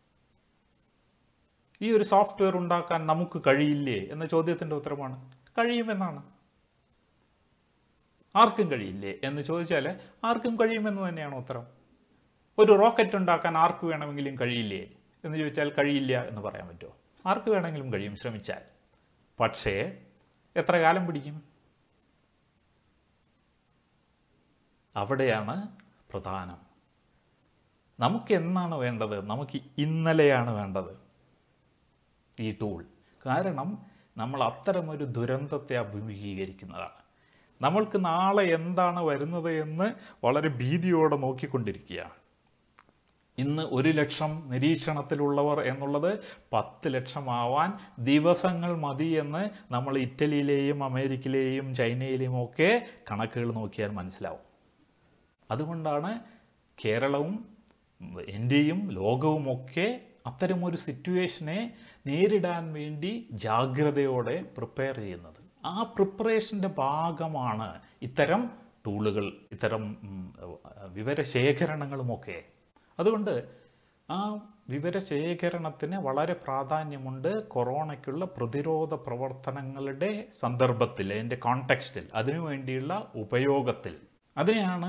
ഈ ഒരു സോഫ്റ്റ്വെയർ ഉണ്ടാക്കാൻ നമുക്ക് കഴിയില്ലേ എന്ന ചോദ്യത്തിൻ്റെ ഉത്തരമാണ് കഴിയുമെന്നാണ് ആർക്കും കഴിയില്ലേ എന്ന് ചോദിച്ചാൽ ആർക്കും കഴിയുമെന്ന് തന്നെയാണ് ഉത്തരം ഒരു റോക്കറ്റ് ഉണ്ടാക്കാൻ ആർക്ക് വേണമെങ്കിലും കഴിയില്ലേ എന്ന് ചോദിച്ചാൽ കഴിയില്ല എന്ന് പറയാൻ പറ്റുമോ ആർക്ക് വേണമെങ്കിലും കഴിയും ശ്രമിച്ചാൽ പക്ഷേ എത്ര കാലം പിടിക്കും അവിടെയാണ് പ്രധാനം നമുക്ക് എന്നാണ് വേണ്ടത് നമുക്ക് ഇന്നലെയാണ് വേണ്ടത് ഈ ടൂൾ കാരണം നമ്മൾ അത്തരമൊരു ദുരന്തത്തെ അഭിമുഖീകരിക്കുന്നതാണ് നമ്മൾക്ക് നാളെ എന്താണ് വരുന്നത് എന്ന് വളരെ ഭീതിയോടെ നോക്കിക്കൊണ്ടിരിക്കുകയാണ് ഇന്ന് ഒരു ലക്ഷം നിരീക്ഷണത്തിലുള്ളവർ എന്നുള്ളത് പത്ത് ലക്ഷമാവാൻ ദിവസങ്ങൾ മതി എന്ന് നമ്മൾ ഇറ്റലിയിലെയും അമേരിക്കയിലെയും ചൈനയിലെയും ഒക്കെ കണക്കുകൾ നോക്കിയാൽ മനസ്സിലാവും അതുകൊണ്ടാണ് കേരളവും ഇന്ത്യയും ലോകവുമൊക്കെ അത്തരമൊരു സിറ്റുവേഷനെ നേരിടാൻ വേണ്ടി ജാഗ്രതയോടെ പ്രിപ്പയർ ചെയ്യുന്നത് ആ പ്രിപ്പറേഷൻ്റെ ഭാഗമാണ് ഇത്തരം ടൂളുകൾ ഇത്തരം ഉം, വിവരശേഖരണങ്ങളുമൊക്കെ അതുകൊണ്ട് ആ വിവരശേഖരണത്തിന് വളരെ പ്രാധാന്യമുണ്ട് കൊറോണയ്ക്കുള്ള പ്രതിരോധ പ്രവർത്തനങ്ങളുടെ സന്ദർഭത്തിൽ അതിൻ്റെ കോണ്ടെക്സ്റ്റിൽ അതിനുവേണ്ടിയുള്ള ഉപയോഗത്തിൽ അതിനെയാണ്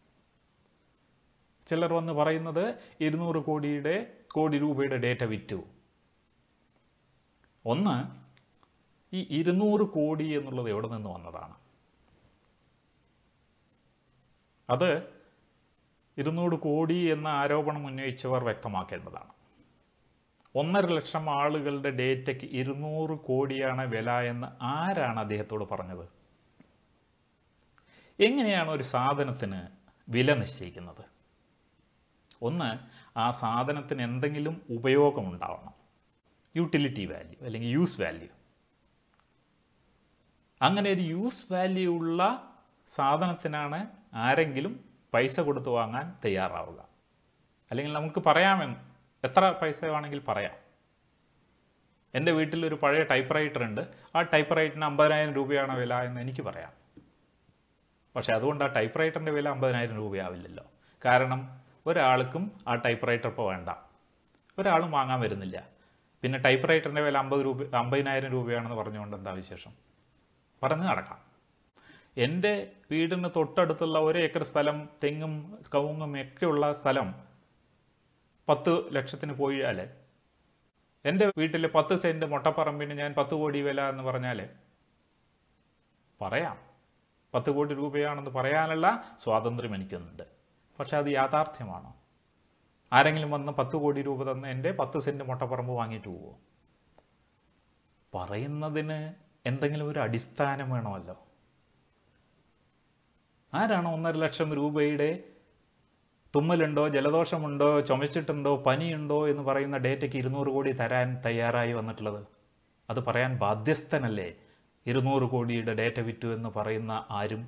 ചിലർ വന്ന് പറയുന്നത് ഇരുന്നൂറ് കോടിയുടെ കോടി രൂപയുടെ ഡേറ്റ വിറ്റു ഒന്ന് ഈ ഇരുന്നൂറ് കോടി എന്നുള്ളത് എവിടെ നിന്ന് വന്നതാണ് അത് ഇരുന്നൂറ് കോടി എന്ന ആരോപണം ഉന്നയിച്ചവർ വ്യക്തമാക്കേണ്ടതാണ് ഒന്നര ലക്ഷം ആളുകളുടെ ഡേറ്റയ്ക്ക് ഇരുന്നൂറ് കോടിയാണ് വില എന്ന് ആരാണ് അദ്ദേഹത്തോട് പറഞ്ഞത് എങ്ങനെയാണ് ഒരു സാധനത്തിന് വില നിശ്ചയിക്കുന്നത് ഒന്ന് ആ സാധനത്തിന് എന്തെങ്കിലും ഉപയോഗമുണ്ടാവണം യൂട്ടിലിറ്റി വാല്യൂ അല്ലെങ്കിൽ യൂസ് വാല്യൂ അങ്ങനെ ഒരു യൂസ് വാല്യൂ ഉള്ള സാധനത്തിനാണ് ആരെങ്കിലും പൈസ കൊടുത്ത് വാങ്ങാൻ തയ്യാറാവുക അല്ലെങ്കിൽ നമുക്ക് പറയാമെന്ന് എത്ര പൈസ വേണമെങ്കിൽ പറയാം എൻ്റെ വീട്ടിൽ ഒരു പഴയ ടൈപ്പ് റൈറ്റർ ഉണ്ട് ആ ടൈപ്പ് റൈറ്ററിന് അമ്പതിനായിരം രൂപയാണ് വില എന്ന് എനിക്ക് പറയാം പക്ഷെ അതുകൊണ്ട് ആ ടൈപ്പ് റൈറ്ററിൻ്റെ വില അമ്പതിനായിരം രൂപയാവില്ലല്ലോ കാരണം ഒരാൾക്കും ആ ടൈപ്പ് റൈറ്റർ ഇപ്പോൾ വേണ്ട ഒരാളും വാങ്ങാൻ വരുന്നില്ല പിന്നെ ടൈപ്പ് റൈറ്ററിൻ്റെ വില അമ്പത് രൂപ അമ്പതിനായിരം രൂപയാണെന്ന് പറഞ്ഞുകൊണ്ട് എന്താ വിശേഷം പറഞ്ഞ് നടക്കാം എൻ്റെ വീടിന് തൊട്ടടുത്തുള്ള ഒരു ഏക്കർ സ്ഥലം തെങ്ങും കവുങ്ങും ഒക്കെയുള്ള സ്ഥലം പത്ത് ലക്ഷത്തിന് പോയാൽ എൻ്റെ വീട്ടിലെ പത്ത് സെൻറ്റ് മുട്ടപ്പറമ്പിന് ഞാൻ പത്ത് കോടി വില എന്ന് പറഞ്ഞാൽ പറയാം പത്ത് കോടി രൂപയാണെന്ന് പറയാനുള്ള സ്വാതന്ത്ര്യം എനിക്കുന്നുണ്ട് പക്ഷെ അത് യാഥാർത്ഥ്യമാണോ ആരെങ്കിലും വന്ന് പത്ത് കോടി രൂപ തന്ന് എൻ്റെ പത്ത് സെൻറ്റ് മുട്ടപ്പറമ്പ് വാങ്ങിയിട്ട് പോവോ പറയുന്നതിന് എന്തെങ്കിലും ഒരു അടിസ്ഥാനം വേണമല്ലോ ആരാണ് ഒന്നര ലക്ഷം രൂപയുടെ തുമ്മലുണ്ടോ ജലദോഷമുണ്ടോ ചുമച്ചിട്ടുണ്ടോ പനിയുണ്ടോ എന്ന് പറയുന്ന ഡേറ്റയ്ക്ക് ഇരുന്നൂറ് കോടി തരാൻ തയ്യാറായി വന്നിട്ടുള്ളത് അത് പറയാൻ ബാധ്യസ്ഥനല്ലേ ഇരുന്നൂറ് കോടിയുടെ ഡേറ്റ വിറ്റു എന്ന് പറയുന്ന ആരും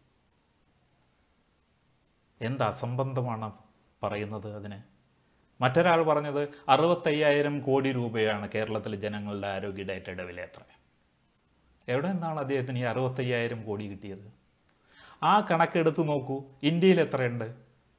എന്ത് അസംബന്ധമാണ് പറയുന്നത് അതിന് മറ്റൊരാൾ പറഞ്ഞത് അറുപത്തയ്യായിരം കോടി രൂപയാണ് കേരളത്തിലെ ജനങ്ങളുടെ ആരോഗ്യ ഡേറ്റയുടെ വില എത്ര എവിടെ നിന്നാണ് അദ്ദേഹത്തിന് ഈ അറുപത്തയ്യായിരം കോടി കിട്ടിയത് ആ കണക്കെടുത്ത് നോക്കൂ ഇന്ത്യയിൽ എത്രയുണ്ട്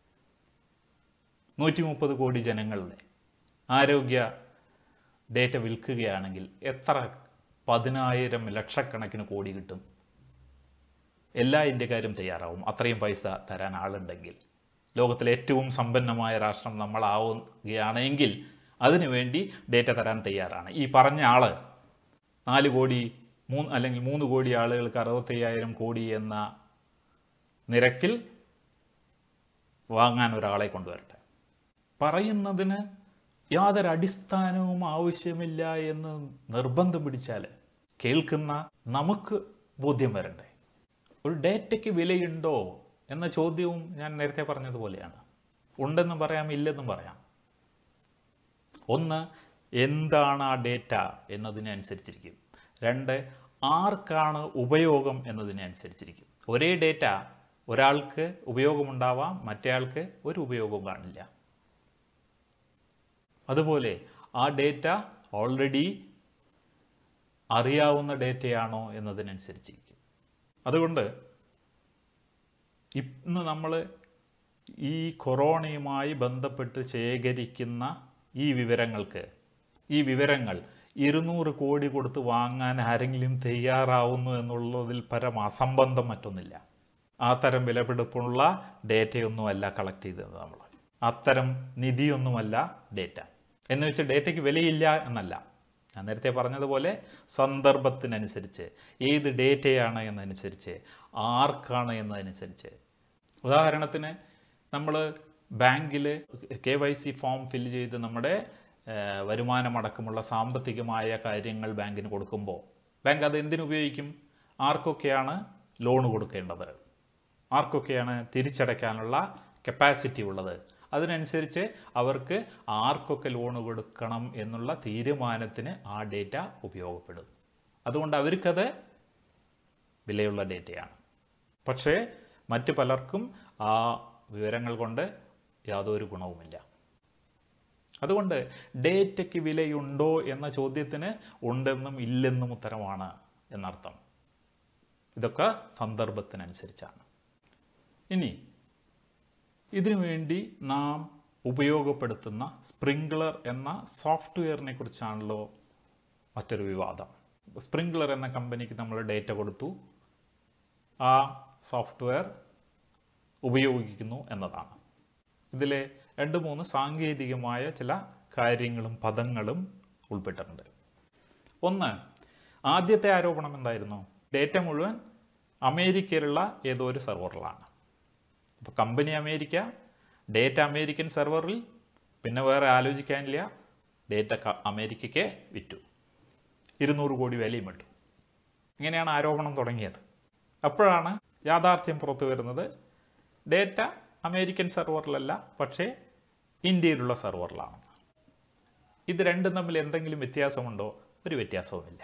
നൂറ്റി മുപ്പത് കോടി ജനങ്ങളുടെ ആരോഗ്യ ഡേറ്റ വിൽക്കുകയാണെങ്കിൽ എത്ര പതിനായിരം ലക്ഷക്കണക്കിന് കോടി കിട്ടും എല്ലാ ഇന്ത്യക്കാരും തയ്യാറാവും അത്രയും പൈസ തരാൻ ആളുണ്ടെങ്കിൽ ലോകത്തിലെ ഏറ്റവും സമ്പന്നമായ രാഷ്ട്രം നമ്മളാവുകയാണെങ്കിൽ അതിനുവേണ്ടി ഡേറ്റ തരാൻ തയ്യാറാണ് ഈ പറഞ്ഞ ആള് നാല് കോടി മൂന്ന് അല്ലെങ്കിൽ മൂന്ന് കോടി ആളുകൾക്ക് അറുപത്തയ്യായിരം കോടി എന്ന നിരക്കിൽ വാങ്ങാൻ ഒരാളെ കൊണ്ടുവരട്ടെ പറയുന്നതിന് യാതൊരു അടിസ്ഥാനവും ആവശ്യമില്ല എന്ന് നിർബന്ധം പിടിച്ചാൽ കേൾക്കുന്ന നമുക്ക് ബോധ്യം വരണ്ടേ ഒരു ഡേറ്റയ്ക്ക് വിലയുണ്ടോ എന്ന ചോദ്യവും ഞാൻ നേരത്തെ പറഞ്ഞതുപോലെയാണ് ഉണ്ടെന്നും പറയാം ഇല്ലെന്നും പറയാം ഒന്ന് എന്താണ് ആ ഡേറ്റ എന്നതിനെ അനുസരിച്ചിരിക്കും രണ്ട് ആർക്കാണ് ഉപയോഗം എന്നതിനെ അനുസരിച്ചിരിക്കും ഒരേ ഡേറ്റ ഒരാൾക്ക് ഉപയോഗമുണ്ടാവാം മറ്റേയാൾക്ക് ഒരു ഉപയോഗവും കാണില്ല അതുപോലെ ആ ഡേറ്റ ഓൾറെഡി അറിയാവുന്ന ഡേറ്റയാണോ എന്നതിനനുസരിച്ചിരിക്കും അതുകൊണ്ട് ഇന്ന് നമ്മൾ ഈ കൊറോണയുമായി ബന്ധപ്പെട്ട് ശേഖരിക്കുന്ന ഈ വിവരങ്ങൾക്ക് ഈ വിവരങ്ങൾ ഇരുന്നൂറ് കോടി കൊടുത്ത് വാങ്ങാൻ ആരെങ്കിലും തയ്യാറാവുന്നു എന്നുള്ളതിൽ പരം അസംബന്ധം മറ്റൊന്നില്ല ആ തരം വിലപിടിപ്പുള്ള ഡേറ്റയൊന്നുമല്ല കളക്ട് ചെയ്തത് നമ്മൾ അത്തരം നിധിയൊന്നുമല്ല ഡേറ്റ എന്ന് വെച്ച് ഡേറ്റയ്ക്ക് വിലയില്ല എന്നല്ല ഞാൻ നേരത്തെ പറഞ്ഞതുപോലെ സന്ദർഭത്തിനനുസരിച്ച് ഏത് ഡേറ്റയാണ് എന്നനുസരിച്ച് ആർക്കാണ് എന്നതനുസരിച്ച് ഉദാഹരണത്തിന് നമ്മൾ ബാങ്കിൽ K Y C form fill ചെയ്ത് നമ്മുടെ ഏഹ്, വരുമാനമടക്കമുള്ള സാമ്പത്തികമായ കാര്യങ്ങൾ ബാങ്കിന് കൊടുക്കുമ്പോൾ ബാങ്ക് അത് എന്തിനുപയോഗിക്കും ആർക്കൊക്കെയാണ് ലോൺ കൊടുക്കേണ്ടത് ആർക്കൊക്കെയാണ് തിരിച്ചടയ്ക്കാനുള്ള കപ്പാസിറ്റി ഉള്ളത് അതിനനുസരിച്ച് അവർക്ക് ആർക്കൊക്കെ ലോൺ കൊടുക്കണം എന്നുള്ള തീരുമാനത്തിന് ആ ഡേറ്റ ഉപയോഗപ്പെടും അതുകൊണ്ട് അവർക്കത് വിലയുള്ള ഡേറ്റയാണ് പക്ഷേ മറ്റു പലർക്കും ആ വിവരങ്ങൾ കൊണ്ട് യാതൊരു ഗുണവുമില്ല അതുകൊണ്ട് ഡേറ്റയ്ക്ക് വിലയുണ്ടോ എന്ന ചോദ്യത്തിന് ഉണ്ടെന്നും ഇല്ലെന്നും ഉത്തരമാണ് എന്നർത്ഥം ഇതൊക്കെ സന്ദർഭത്തിനനുസരിച്ചാണ് ഇനി ഇതിനു വേണ്ടി നാം ഉപയോഗപ്പെടുത്തുന്ന സ്പ്രിംഗ്ലർ എന്ന സോഫ്റ്റ്വെയറിനെ കുറിച്ചാണല്ലോ മറ്റൊരു വിവാദം സ്പ്രിംഗ്ലർ എന്ന കമ്പനിക്ക് നമ്മൾ ഡേറ്റ കൊടുത്തു ആ സോഫ്റ്റ്വെയർ ഉപയോഗിക്കുന്നു എന്നതാണ് ഇതിലെ രണ്ട് മൂന്ന് സാങ്കേതികമായ ചില കാര്യങ്ങളും പദങ്ങളും ഉൾപ്പെട്ടിട്ടുണ്ട് ഒന്ന് ആദ്യത്തെ ആരോപണം എന്തായിരുന്നു ഡേറ്റ മുഴുവൻ അമേരിക്കയിലുള്ള ഏതോ ഒരു സെർവറിലാണ് അപ്പോൾ കമ്പനി അമേരിക്ക ഡേറ്റ അമേരിക്കൻ സെർവറിൽ പിന്നെ വേറെ ആലോചിക്കാനില്ല ഡേറ്റ ക- അമേരിക്കയ്ക്ക് വിറ്റു ഇരുന്നൂറ് കോടി വിലയും ഇട്ടു ഇങ്ങനെയാണ് ആരോപണം തുടങ്ങിയത് അപ്പോഴാണ് യാഥാർത്ഥ്യം പുറത്തു വരുന്നത് ഡേറ്റ അമേരിക്കൻ സെർവറിലല്ല പക്ഷേ ഇന്ത്യയിലുള്ള സെർവറിലാണ് ഇത് രണ്ടും തമ്മിൽ എന്തെങ്കിലും വ്യത്യാസമുണ്ടോ ഒരു വ്യത്യാസവുമില്ല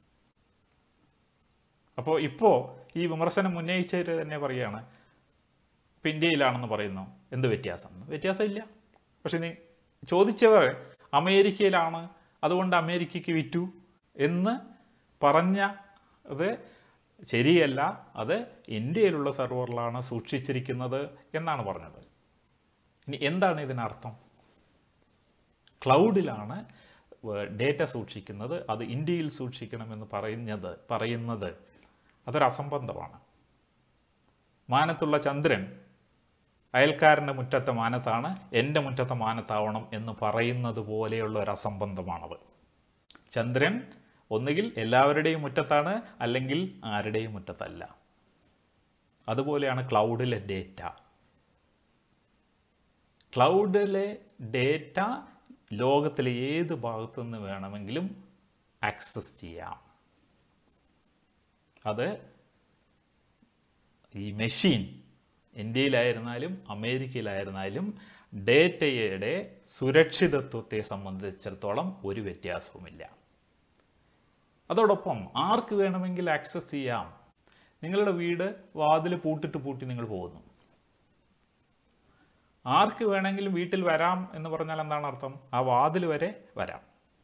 അപ്പോൾ ഇപ്പോൾ ഈ വിമർശനം ഉന്നയിച്ചവർ തന്നെ പറയുകയാണ് ഇപ്പം ഇന്ത്യയിലാണെന്ന് പറയുന്നു എന്ത് വ്യത്യാസം വ്യത്യാസമില്ല പക്ഷെ നീ ചോദിച്ചവർ അമേരിക്കയിലാണ് അതുകൊണ്ട് അമേരിക്കയ്ക്ക് വിറ്റു എന്ന് പറഞ്ഞ അത് ശരിയല്ല അത് ഇന്ത്യയിലുള്ള സെർവറിലാണ് സൂക്ഷിച്ചിരിക്കുന്നത് എന്നാണ് പറഞ്ഞത് ഇനി എന്താണ് ഇതിനർത്ഥം ക്ലൗഡിലാണ് ഡേറ്റ സൂക്ഷിക്കുന്നത് അത് ഇന്ത്യയിൽ സൂക്ഷിക്കണമെന്ന് പറയുന്നത് പറയുന്നത് അതൊരു അസംബന്ധമാണ് മാനത്തുള്ള ചന്ദ്രൻ അയൽക്കാരൻ്റെ മുറ്റത്തെ മാനത്താണ് എൻ്റെ മുറ്റത്തെ മാനത്താവണം എന്ന് പറയുന്നത് പോലെയുള്ള ഒരു അസംബന്ധമാണത് ചന്ദ്രൻ ഒന്നുകിൽ എല്ലാവരുടെയും മുറ്റത്താണ് അല്ലെങ്കിൽ ആരുടെയും മുറ്റത്തല്ല അതുപോലെയാണ് ക്ലൗഡിലെ ഡേറ്റ ക്ലൗഡിലെ ഡേറ്റ ലോകത്തിലെ ഏത് ഭാഗത്തു നിന്ന് വേണമെങ്കിലും ആക്സസ് ചെയ്യാം അത് ഈ മെഷീൻ ഇന്ത്യയിലായിരുന്നാലും അമേരിക്കയിലായിരുന്നാലും ഡേറ്റയുടെ സുരക്ഷിതത്വത്തെ സംബന്ധിച്ചിടത്തോളം ഒരു വ്യത്യാസവുമില്ല അതോടൊപ്പം ആർക്ക് വേണമെങ്കിൽ ആക്സസ് ചെയ്യാം നിങ്ങളുടെ വീട് വാതിൽ പൂട്ടിട്ട് പൂട്ടി നിങ്ങൾ പോകുന്നു ആർക്ക് വേണമെങ്കിലും വീട്ടിൽ വരാം എന്ന് പറഞ്ഞാൽ എന്താണ് അർത്ഥം ആ വാതിൽ വരെ വരാം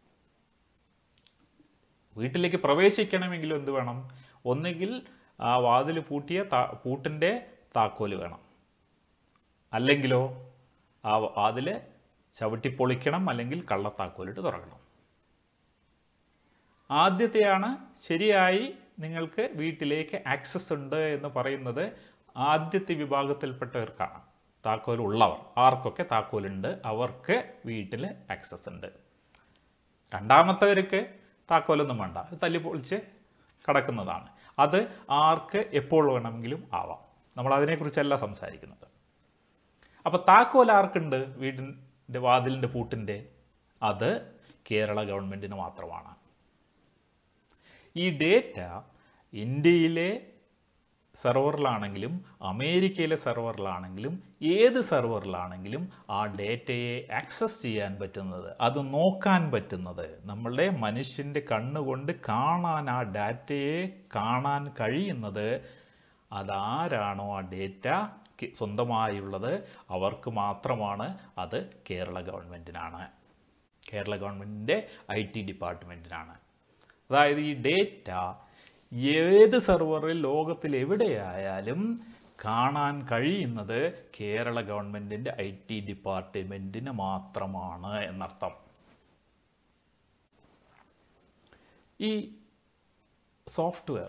വീട്ടിലേക്ക് പ്രവേശിക്കണമെങ്കിലും എന്ത് വേണം ഒന്നുകിൽ ആ വാതിൽ പൂട്ടിയ താ പൂട്ടിൻ്റെ താക്കോല് വേണം അല്ലെങ്കിലോ ആ വാതിൽ ചവിട്ടി പൊളിക്കണം അല്ലെങ്കിൽ കള്ളത്താക്കോലിട്ട് തുറക്കണം ആദ്യത്തെയാണ് ശരിയായി നിങ്ങൾക്ക് വീട്ടിലേക്ക് ആക്സസ് ഉണ്ട് എന്ന് പറയുന്നത് ആദ്യത്തെ വിഭാഗത്തിൽപ്പെട്ടവർക്കാണ് താക്കോൽ ഉള്ളവർ ആർക്കൊക്കെ താക്കോലുണ്ട് അവർക്ക് വീട്ടിൽ ആക്സസ് ഉണ്ട് രണ്ടാമത്തവർക്ക് താക്കോലൊന്നും വേണ്ട അത് തല്ലി പൊളിച്ച് കിടക്കുന്നതാണ് അത് ആർക്ക് എപ്പോൾ വേണമെങ്കിലും ആവാം നമ്മൾ അതിനെക്കുറിച്ചല്ല സംസാരിക്കുന്നത് അപ്പോൾ താക്കോൽ ആർക്കുണ്ട് വീടിൻ്റെ വാതിലിൻ്റെ പൂട്ടിൻ്റെ അത് കേരള ഗവൺമെൻറ്റിന് മാത്രമാണ് ഈ ഡേറ്റ ഇന്ത്യയിലെ സെർവറിലാണെങ്കിലും അമേരിക്കയിലെ സെർവറിലാണെങ്കിലും ഏത് സെർവറിലാണെങ്കിലും ആ ഡേറ്റയെ ആക്സസ് ചെയ്യാൻ പറ്റുന്നത് അത് നോക്കാൻ പറ്റുന്നത് നമ്മളുടെ മനുഷ്യൻ്റെ കണ്ണുകൊണ്ട് കാണാൻ ആ ഡാറ്റയെ കാണാൻ കഴിയുന്നത് അതാരാണോ ആ ഡേറ്റ സ്വന്തമായുള്ളത് അവർക്ക് മാത്രമാണ് അത് കേരള ഗവൺമെൻറ്റിനാണ് കേരള ഗവൺമെൻറ്റിൻ്റെ ഐ ടി ഡിപ്പാർട്ട്മെൻറ്റിനാണ് അതായത് ഈ ഡേറ്റ ഏത് സെർവറിൽ ലോകത്തിൽ എവിടെയായാലും കാണാൻ കഴിയുന്നത് കേരള ഗവൺമെൻറ്റിൻ്റെ ഐ ടി ഡിപ്പാർട്ട്മെൻറ്റിന് മാത്രമാണ് എന്നർത്ഥം ഈ സോഫ്റ്റ്വെയർ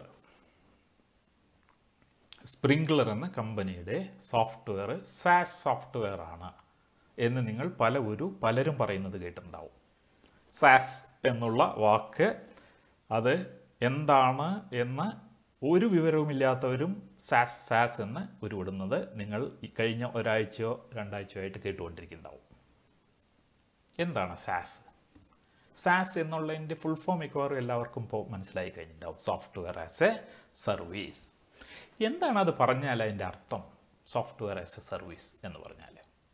സ്പ്രിംഗ്ലർ എന്ന കമ്പനിയുടെ സോഫ്റ്റ്വെയർ സാസ് സോഫ്റ്റ്വെയർ ആണ് എന്ന് നിങ്ങൾ പല ഒരു പലരും പറയുന്നത് കേട്ടിട്ടുണ്ടാവും സാസ് എന്നുള്ള വാക്ക് അത് എന്താണ് എന്ന് ഒരു വിവരവുമില്ലാത്തവരും സാസ് സാസ് എന്ന് ഉരുവിടുന്നത് നിങ്ങൾ ഈ കഴിഞ്ഞ ഒരാഴ്ചയോ രണ്ടാഴ്ചയോ ആയിട്ട് കേട്ടുകൊണ്ടിരിക്കുന്നുണ്ടാവും എന്താണ് സാസ് സാസ് എന്നുള്ളതിൻ്റെ ഫുൾ ഫോം മിക്കവാറും എല്ലാവർക്കും ഇപ്പോൾ മനസ്സിലായി കഴിഞ്ഞിട്ടുണ്ടാവും സോഫ്റ്റ്വെയർ ആസ് എ സർവീസ് എന്താണ് അത് പറഞ്ഞാൽ അതിൻ്റെ അർത്ഥം സോഫ്റ്റ്വെയർ ആസ് എ സർവീസ് എന്ന് പറഞ്ഞാൽ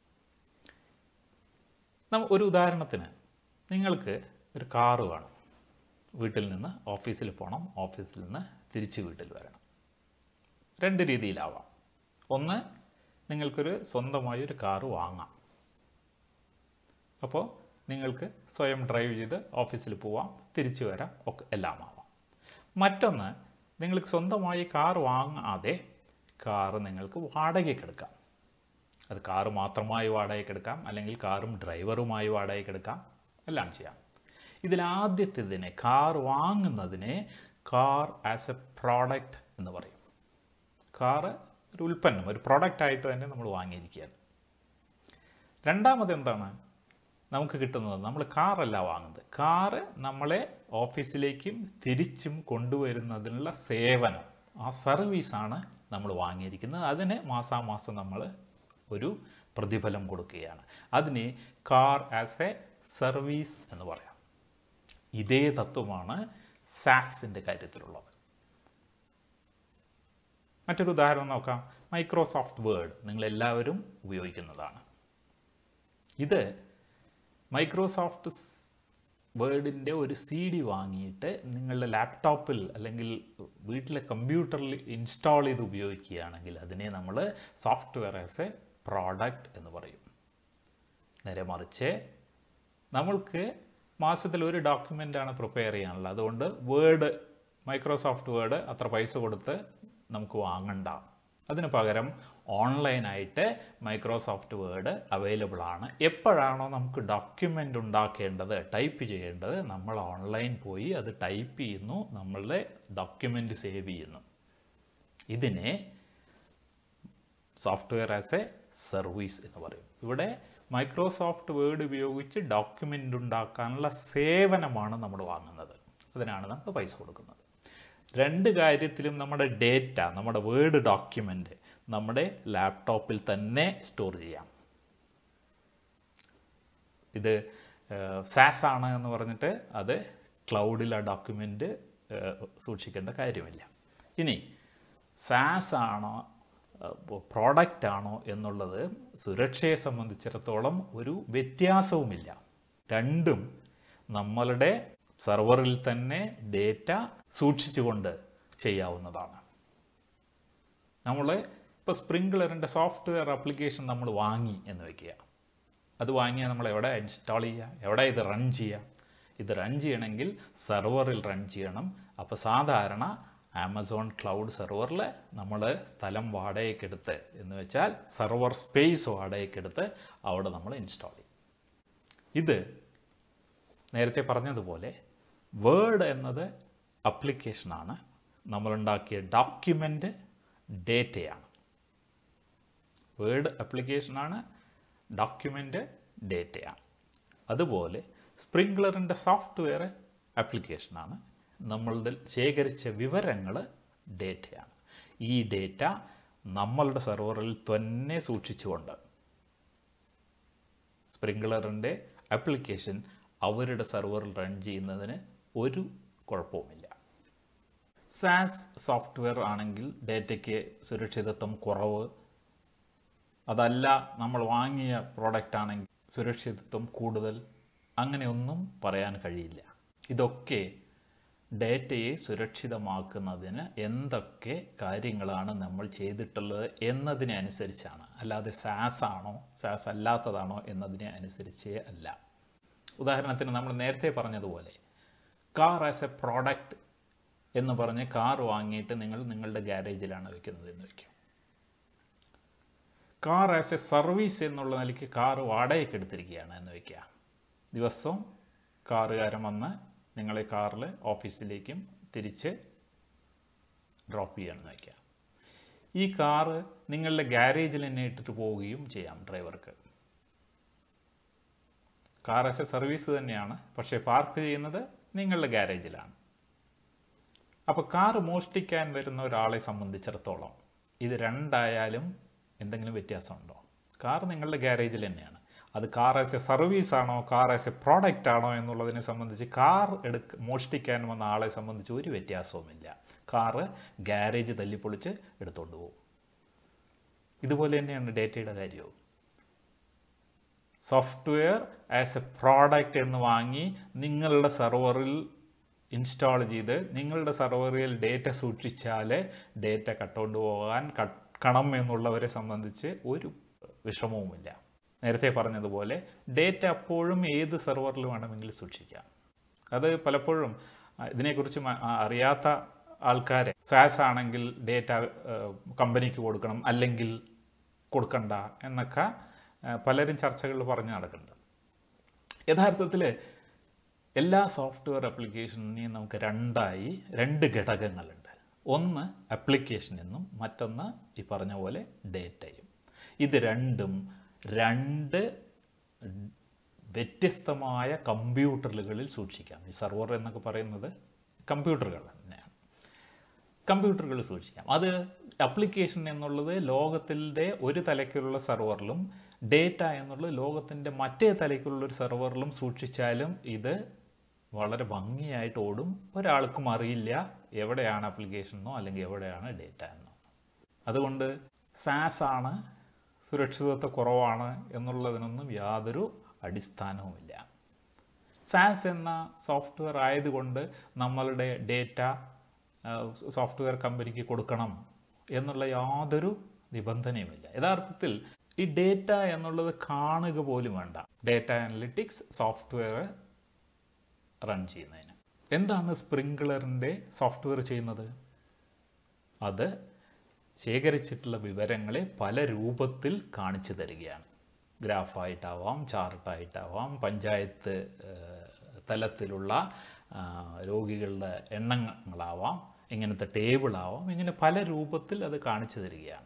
നമ്മ ഒരു ഉദാഹരണത്തിന് നിങ്ങൾക്ക് ഒരു കാറ് വേണം വീട്ടിൽ നിന്ന് ഓഫീസിൽ പോകണം ഓഫീസിൽ നിന്ന് തിരിച്ച് വീട്ടിൽ വരണം രണ്ട് രീതിയിലാവാം ഒന്ന് നിങ്ങൾക്കൊരു സ്വന്തമായി ഒരു കാറ് വാങ്ങാം അപ്പോൾ നിങ്ങൾക്ക് സ്വയം ഡ്രൈവ് ചെയ്ത് ഓഫീസിൽ പോവാം തിരിച്ചു വരാം ഒക്കെ എല്ലാം ആവാം മറ്റൊന്ന് നിങ്ങൾക്ക് സ്വന്തമായി കാർ വാങ്ങാതെ കാറ് നിങ്ങൾക്ക് വാടകയ്ക്ക് എടുക്കാം അത് കാറ് മാത്രമായി വാടകയ്ക്ക് എടുക്കാം അല്ലെങ്കിൽ കാറും ഡ്രൈവറുമായി വാടകയ്ക്ക് എടുക്കാം എല്ലാം ചെയ്യാം ഇതിലാദ്യത്തേതിനെ കാർ വാങ്ങുന്നതിനെ കാർ ആസ് എ പ്രോഡക്റ്റ് എന്ന് പറയും കാറ് ഒരു ഉൽപ്പന്നം ഒരു പ്രോഡക്റ്റ് ആയിട്ട് തന്നെ നമ്മൾ വാങ്ങിയിരിക്കുകയാണ് രണ്ടാമത് എന്താണ് നമുക്ക് കിട്ടുന്നത് നമ്മൾ കാറല്ല വാങ്ങുന്നത് കാറ് നമ്മളെ ഓഫീസിലേക്കും തിരിച്ചും കൊണ്ടുവരുന്നതിനുള്ള സേവനം ആ സർവീസാണ് നമ്മൾ വാങ്ങിയിരിക്കുന്നത് അതിന് മാസാമാസം നമ്മൾ ഒരു പ്രതിഫലം കൊടുക്കുകയാണ് അതിന് കാർ ആസ് എ സർവീസ് എന്ന് പറയാം ഇതേ തത്വമാണ് സാസിൻ്റെ കാര്യത്തിലുള്ളത് മറ്റൊരു ഉദാഹരണം നോക്കാം മൈക്രോസോഫ്റ്റ് വേർഡ് നിങ്ങളെല്ലാവരും ഉപയോഗിക്കുന്നതാണ് ഇത് മൈക്രോസോഫ്റ്റ് വേർഡിൻ്റെ ഒരു സി ഡി വാങ്ങിയിട്ട് നിങ്ങളുടെ ലാപ്ടോപ്പിൽ അല്ലെങ്കിൽ വീട്ടിലെ കമ്പ്യൂട്ടറിൽ ഇൻസ്റ്റാൾ ചെയ്ത് ഉപയോഗിക്കുകയാണെങ്കിൽ അതിനെ നമ്മൾ സോഫ്റ്റ്വെയർ ആസ് എ പ്രോഡക്റ്റ് എന്ന് പറയും നേരെ മറിച്ച് നമ്മൾക്ക് മാസത്തിൽ ഒരു ഡോക്യുമെൻ്റാണ് പ്രിപ്പയർ ചെയ്യാനുള്ളത് അതുകൊണ്ട് വേർഡ് മൈക്രോസോഫ്റ്റ് വേർഡ് അത്ര പൈസ കൊടുത്ത് നമുക്ക് വാങ്ങണ്ട അതിന് പകരം ഓൺലൈനായിട്ട് മൈക്രോസോഫ്റ്റ് വേർഡ് അവൈലബിൾ ആണ് എപ്പോഴാണോ നമുക്ക് ഡോക്യുമെൻ്റ് ഉണ്ടാക്കേണ്ടത് ടൈപ്പ് ചെയ്യേണ്ടത് നമ്മൾ ഓൺലൈൻ പോയി അത് ടൈപ്പ് ചെയ്യുന്നു നമ്മളുടെ ഡോക്യുമെൻ്റ് സേവ് ചെയ്യുന്നു ഇതിനെ സോഫ്റ്റ്വെയർ ആസ് എ സർവീസ് എന്ന് പറയും ഇവിടെ മൈക്രോസോഫ്റ്റ് വേർഡ് ഉപയോഗിച്ച് ഡോക്യുമെൻ്റ് ഉണ്ടാക്കാനുള്ള സേവനമാണ് നമ്മൾ വാങ്ങുന്നത് അതിനാണ് നമ്മൾ പൈസ കൊടുക്കുന്നത് രണ്ട് കാര്യത്തിലും നമ്മുടെ ഡേറ്റ നമ്മുടെ വേർഡ് ഡോക്യുമെൻ്റ് നമ്മുടെ ലാപ്ടോപ്പിൽ തന്നെ സ്റ്റോർ ചെയ്യാം ഇത് സാസ് ആണ് എന്ന് പറഞ്ഞിട്ട് അത് ക്ലൗഡിൽ ആ ഡോക്യുമെൻ്റ് സൂക്ഷിക്കേണ്ട കാര്യമില്ല ഇനി സാസ് ആണോ പ്രോഡക്റ്റ് ആണോ എന്നുള്ളത് സുരക്ഷയെ സംബന്ധിച്ചിടത്തോളം ഒരു വ്യത്യാസവുമില്ല രണ്ടും നമ്മളുടെ സെർവറിൽ തന്നെ ഡേറ്റ സൂക്ഷിച്ചുകൊണ്ട് ചെയ്യാവുന്നതാണ് നമ്മൾ ഇപ്പോൾ സ്പ്രിംഗ്ലറിൻ്റെ സോഫ്റ്റ്വെയർ ആപ്ലിക്കേഷൻ നമ്മൾ വാങ്ങി എന്ന് വയ്ക്കുക അത് വാങ്ങിയാൽ നമ്മൾ എവിടെ ഇൻസ്റ്റാൾ ചെയ്യുക എവിടെ ഇത് റൺ ചെയ്യുക ഇത് റൺ ചെയ്യണമെങ്കിൽ സെർവറിൽ റൺ ചെയ്യണം അപ്പോൾ സാധാരണ ആമസോൺ ക്ലൗഡ് സെർവറിൽ നമ്മൾ സ്ഥലം വാടകയ്ക്കെടുത്ത് എന്ന് വെച്ചാൽ സെർവർ സ്പേസ് വാടകയ്ക്കെടുത്ത് അവിടെ നമ്മൾ ഇൻസ്റ്റാൾ ചെയ്യും ഇത് നേരത്തെ പറഞ്ഞതുപോലെ വേർഡ് എന്നത് അപ്ലിക്കേഷനാണ് നമ്മളുണ്ടാക്കിയ ഡോക്യുമെൻ്റ് ഡേറ്റയാണ് വേർഡ് അപ്ലിക്കേഷനാണ് ഡോക്യുമെൻ്റ് ഡേറ്റയാണ് അതുപോലെ സ്പ്രിംഗ്ലറിൻ്റെ സോഫ്റ്റ്വെയർ ആപ്ലിക്കേഷനാണ് നമ്മളുടെ ശേഖരിച്ച വിവരങ്ങൾ ഡേറ്റയാണ് ഈ ഡേറ്റ നമ്മളുടെ സെർവറിൽ തന്നെ സൂക്ഷിച്ചുകൊണ്ട് സ്പ്രിംഗ്ലറിൻ്റെ ആപ്ലിക്കേഷൻ അവരുടെ സെർവറിൽ റൺ ചെയ്യുന്നതിന് ഒരു കുഴപ്പവുമില്ല സാസ് സോഫ്റ്റ്വെയർ ആണെങ്കിൽ ഡേറ്റയ്ക്ക് സുരക്ഷിതത്വം കുറവ് അതല്ല നമ്മൾ വാങ്ങിയ പ്രോഡക്റ്റ് ആണെങ്കിൽ സുരക്ഷിതത്വം കൂടുതൽ അങ്ങനെയൊന്നും പറയാൻ കഴിയില്ല ഇതൊക്കെ ഡേറ്റയെ സുരക്ഷിതമാക്കുന്നതിന് എന്തൊക്കെ കാര്യങ്ങളാണ് നമ്മൾ ചെയ്തിട്ടുള്ളത് എന്നതിനെ അനുസരിച്ചാണ് അല്ലാതെ സാസ് ആണോ സാസ് അല്ലാത്തതാണോ എന്നതിനെ അനുസരിച്ചേ അല്ല ഉദാഹരണത്തിന് നമ്മൾ നേരത്തെ പറഞ്ഞതുപോലെ കാർ ആസ് എ പ്രോഡക്റ്റ് എന്ന് പറഞ്ഞ് കാർ വാങ്ങിയിട്ട് നിങ്ങൾ നിങ്ങളുടെ ഗ്യാരേജിലാണ് വെക്കുന്നത് എന്ന് വയ്ക്കും കാർ ആസ് എ സർവീസ് എന്നുള്ള നിലയ്ക്ക് കാർ വാടകയ്ക്ക് എടുത്തിരിക്കുകയാണ് എന്ന് വയ്ക്കുക ദിവസവും കാറുകാരൻ വന്ന് നിങ്ങളെ കാറിൽ ഓഫീസിലേക്കും തിരിച്ച് ഡ്രോപ്പ് ചെയ്യണമെന്ന് വയ്ക്കുക ഈ കാറ് നിങ്ങളുടെ ഗ്യാരേജിൽ തന്നെ ഇട്ടിട്ട് പോവുകയും ചെയ്യാം ഡ്രൈവർക്ക് കാർ ആസ് എ സർവീസ് തന്നെയാണ് പക്ഷേ പാർക്ക് ചെയ്യുന്നത് നിങ്ങളുടെ ഗ്യാരേജിലാണ് അപ്പോൾ കാർ മോഷ്ടിക്കാൻ വരുന്ന ഒരാളെ സംബന്ധിച്ചിടത്തോളം ഇത് രണ്ടായാലും എന്തെങ്കിലും വ്യത്യാസമുണ്ടോ കാർ നിങ്ങളുടെ ഗ്യാരേജിൽ തന്നെയാണ് അത് കാർ ആസ് എ സർവീസ് ആണോ കാർ ആസ് എ പ്രോഡക്റ്റ് ആണോ എന്നുള്ളതിനെ സംബന്ധിച്ച് കാർ എടുക്ക മോഷ്ടിക്കാൻ വന്ന ആളെ സംബന്ധിച്ച് ഒരു വ്യത്യാസവുമില്ല കാറ് ഗ്യാരേജ് തല്ലിപ്പൊളിച്ച് എടുത്തുകൊണ്ട് പോകും ഇതുപോലെ തന്നെയാണ് ഡേറ്റയുടെ കാര്യവും സോഫ്റ്റ്വെയർ ആസ് എ പ്രോഡക്റ്റ് എന്ന് വാങ്ങി നിങ്ങളുടെ സെർവറിൽ ഇൻസ്റ്റാൾ ചെയ്ത് നിങ്ങളുടെ സെർവറിൽ ഡേറ്റ സൂക്ഷിച്ചാൽ ഡേറ്റ കട്ടുകൊണ്ട് പോകാൻ കണം എന്നുള്ളവരെ സംബന്ധിച്ച് ഒരു വിഷമവുമില്ല നേരത്തെ പറഞ്ഞതുപോലെ ഡേറ്റ അപ്പോഴും ഏത് സെർവറിൽ വേണമെങ്കിലും സൂക്ഷിക്കാം അത് പലപ്പോഴും ഇതിനെക്കുറിച്ച് അറിയാത്ത ആൾക്കാരെ സാസ് ആണെങ്കിൽ ഡേറ്റ കമ്പനിക്ക് കൊടുക്കണം അല്ലെങ്കിൽ കൊടുക്കണ്ട എന്നൊക്കെ പലരും ചർച്ചകളിൽ പറഞ്ഞു നടക്കുന്നുണ്ട് യഥാർത്ഥത്തിൽ എല്ലാ സോഫ്റ്റ്വെയർ ആപ്ലിക്കേഷനെയും നമുക്ക് രണ്ടായി രണ്ട് ഘടകങ്ങളുണ്ട് ഒന്ന് ആപ്ലിക്കേഷൻ എന്നും മറ്റൊന്ന് ഈ പറഞ്ഞ പോലെ ഡേറ്റയും ഇത് രണ്ടും രണ്ട് വ്യത്യസ്തമായ കമ്പ്യൂട്ടറുകളിൽ സൂക്ഷിക്കാം ഈ സെർവർ എന്നൊക്കെ പറയുന്നത് കമ്പ്യൂട്ടറുകൾ തന്നെയാണ് കമ്പ്യൂട്ടറുകൾ സൂക്ഷിക്കാം അത് അപ്ലിക്കേഷൻ എന്നുള്ളത് ലോകത്തിൻ്റെ ഒരു തലയ്ക്കുള്ള സെർവറിലും ഡേറ്റ എന്നുള്ളത് ലോകത്തിൻ്റെ മറ്റേ തലയ്ക്കുള്ള ഒരു സെർവറിലും സൂക്ഷിച്ചാലും ഇത് വളരെ ഭംഗിയായിട്ട് ഓടും ഒരാൾക്കും അറിയില്ല എവിടെയാണ് ആപ്ലിക്കേഷൻ എന്നോ അല്ലെങ്കിൽ എവിടെയാണ് ഡേറ്റ എന്നോ അതുകൊണ്ട് സാസ് ആണ് സുരക്ഷിതത്വ കുറവാണ് എന്നുള്ളതിനൊന്നും യാതൊരു അടിസ്ഥാനവുമില്ല സാസ് എന്ന സോഫ്റ്റ്വെയർ ആയതുകൊണ്ട് നമ്മളുടെ ഡേറ്റ സോഫ്റ്റ്വെയർ കമ്പനിക്ക് കൊടുക്കണം എന്നുള്ള യാതൊരു നിബന്ധനയുമില്ല യഥാർത്ഥത്തിൽ ഈ ഡേറ്റ എന്നുള്ളത് കാണുക പോലും വേണ്ട ഡേറ്റ അനലിറ്റിക്സ് സോഫ്റ്റ്വെയർ റൺ ചെയ്യുന്നതിന് എന്താണ് സ്പ്രിങ്ക്ലറിൻ്റെ സോഫ്റ്റ്വെയർ ചെയ്യുന്നത് അത് ശേഖരിച്ചിട്ടുള്ള വിവരങ്ങളെ പല രൂപത്തിൽ കാണിച്ചു തരികയാണ് ഗ്രാഫായിട്ടാവാം ചാർട്ടായിട്ടാവാം പഞ്ചായത്ത് തലത്തിലുള്ള രോഗികളുടെ എണ്ണങ്ങളാവാം ഇങ്ങനത്തെ ടേബിളാവാം ഇങ്ങനെ പല രൂപത്തിൽ അത് കാണിച്ചു തരികയാണ്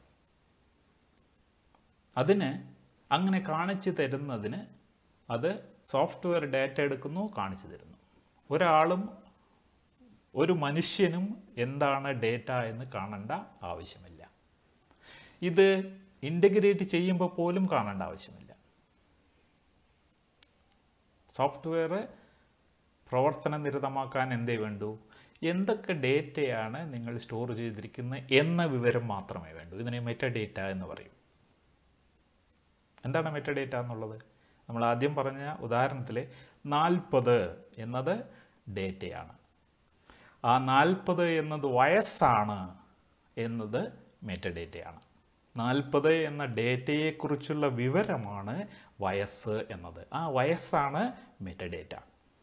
അതിന് അങ്ങനെ കാണിച്ചു തരുന്നതിന് അത് സോഫ്റ്റ്വെയർ ഡാറ്റ എടുക്കുന്നു കാണിച്ചു തരുന്നു ഒരാളും ഒരു മനുഷ്യനും എന്താണ് ഡേറ്റ എന്ന് കാണേണ്ട ആവശ്യമില്ല ഇത് ഇൻ്റഗ്രേറ്റ് ചെയ്യുമ്പോൾ പോലും കാണേണ്ട ആവശ്യമില്ല സോഫ്റ്റ്വെയർ പ്രവർത്തന നിരതമാക്കാൻ എന്തേ വേണ്ടൂ എന്തൊക്കെ ഡേറ്റയാണ് നിങ്ങൾ സ്റ്റോർ ചെയ്തിരിക്കുന്നത് എന്ന വിവരം മാത്രമേ വേണ്ടൂ ഇതിനെ മെറ്റ ഡേറ്റ എന്ന് പറയും എന്താണ് മെറ്റ ഡേറ്റ എന്നുള്ളത് നമ്മൾ ആദ്യം പറഞ്ഞ ഉദാഹരണത്തിൽ നാൽപ്പത് എന്നത് ഡേറ്റയാണ് ആ നാൽപ്പത് എന്നത് വയസ്സാണ് എന്നത് മെറ്റ ഡേറ്റയാണ് നാൽപ്പത് എന്ന ഡേറ്റയെക്കുറിച്ചുള്ള വിവരമാണ് വയസ്സ് എന്നത് ആ വയസ്സാണ് മെറ്റ ഡേറ്റ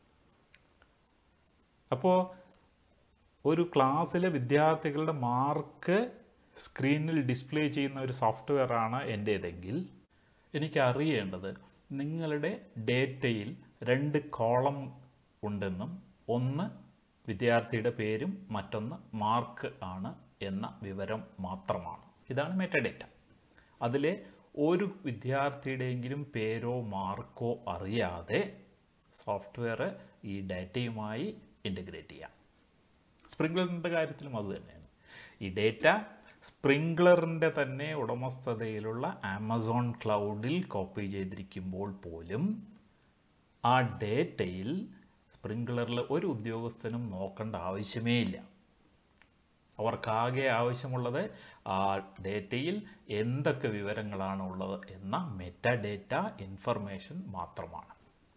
അപ്പോൾ ഒരു ക്ലാസ്സിലെ വിദ്യാർത്ഥികളുടെ മാർക്ക് സ്ക്രീനിൽ ഡിസ്പ്ലേ ചെയ്യുന്ന ഒരു സോഫ്റ്റ്വെയർ ആണ് എൻ്റേതെങ്കിൽ എനിക്ക് അറിയേണ്ടത് നിങ്ങളുടെ ഡേറ്റയിൽ രണ്ട് കോളം ഉണ്ടെന്നും ഒന്ന് വിദ്യാർത്ഥിയുടെ പേരും മറ്റൊന്ന് മാർക്ക് ആണ് എന്ന വിവരം മാത്രമാണ് ഇതാണ് മെറ്റഡേറ്റ അതിലെ ഒരു വിദ്യാർത്ഥിയുടെയെങ്കിലും പേരോ മാർക്കോ അറിയാതെ സോഫ്റ്റ്വെയർ ഈ ഡാറ്റയുമായി ഇൻ്റഗ്രേറ്റ് ചെയ്യാം സ്പ്രിംഗ്ലറിൻ്റെ കാര്യത്തിലും അത് തന്നെയാണ് ഈ ഡേറ്റ സ്പ്രിംഗ്ലറിൻ്റെ തന്നെ ഉടമസ്ഥതയിലുള്ള ആമസോൺ ക്ലൗഡിൽ കോപ്പി ചെയ്തിരിക്കുമ്പോൾ പോലും ആ ഡേറ്റയിൽ സ്പ്രിംഗ്ലറിൽ ഒരു ഉദ്യോഗസ്ഥനും നോക്കേണ്ട ആവശ്യമേ ഇല്ല അവർക്കാകെ ആവശ്യമുള്ളത് ആ ഡേറ്റയിൽ എന്തൊക്കെ വിവരങ്ങളാണ് ഉള്ളത് എന്ന മെറ്റ ഡേറ്റ ഇൻഫർമേഷൻ മാത്രമാണ്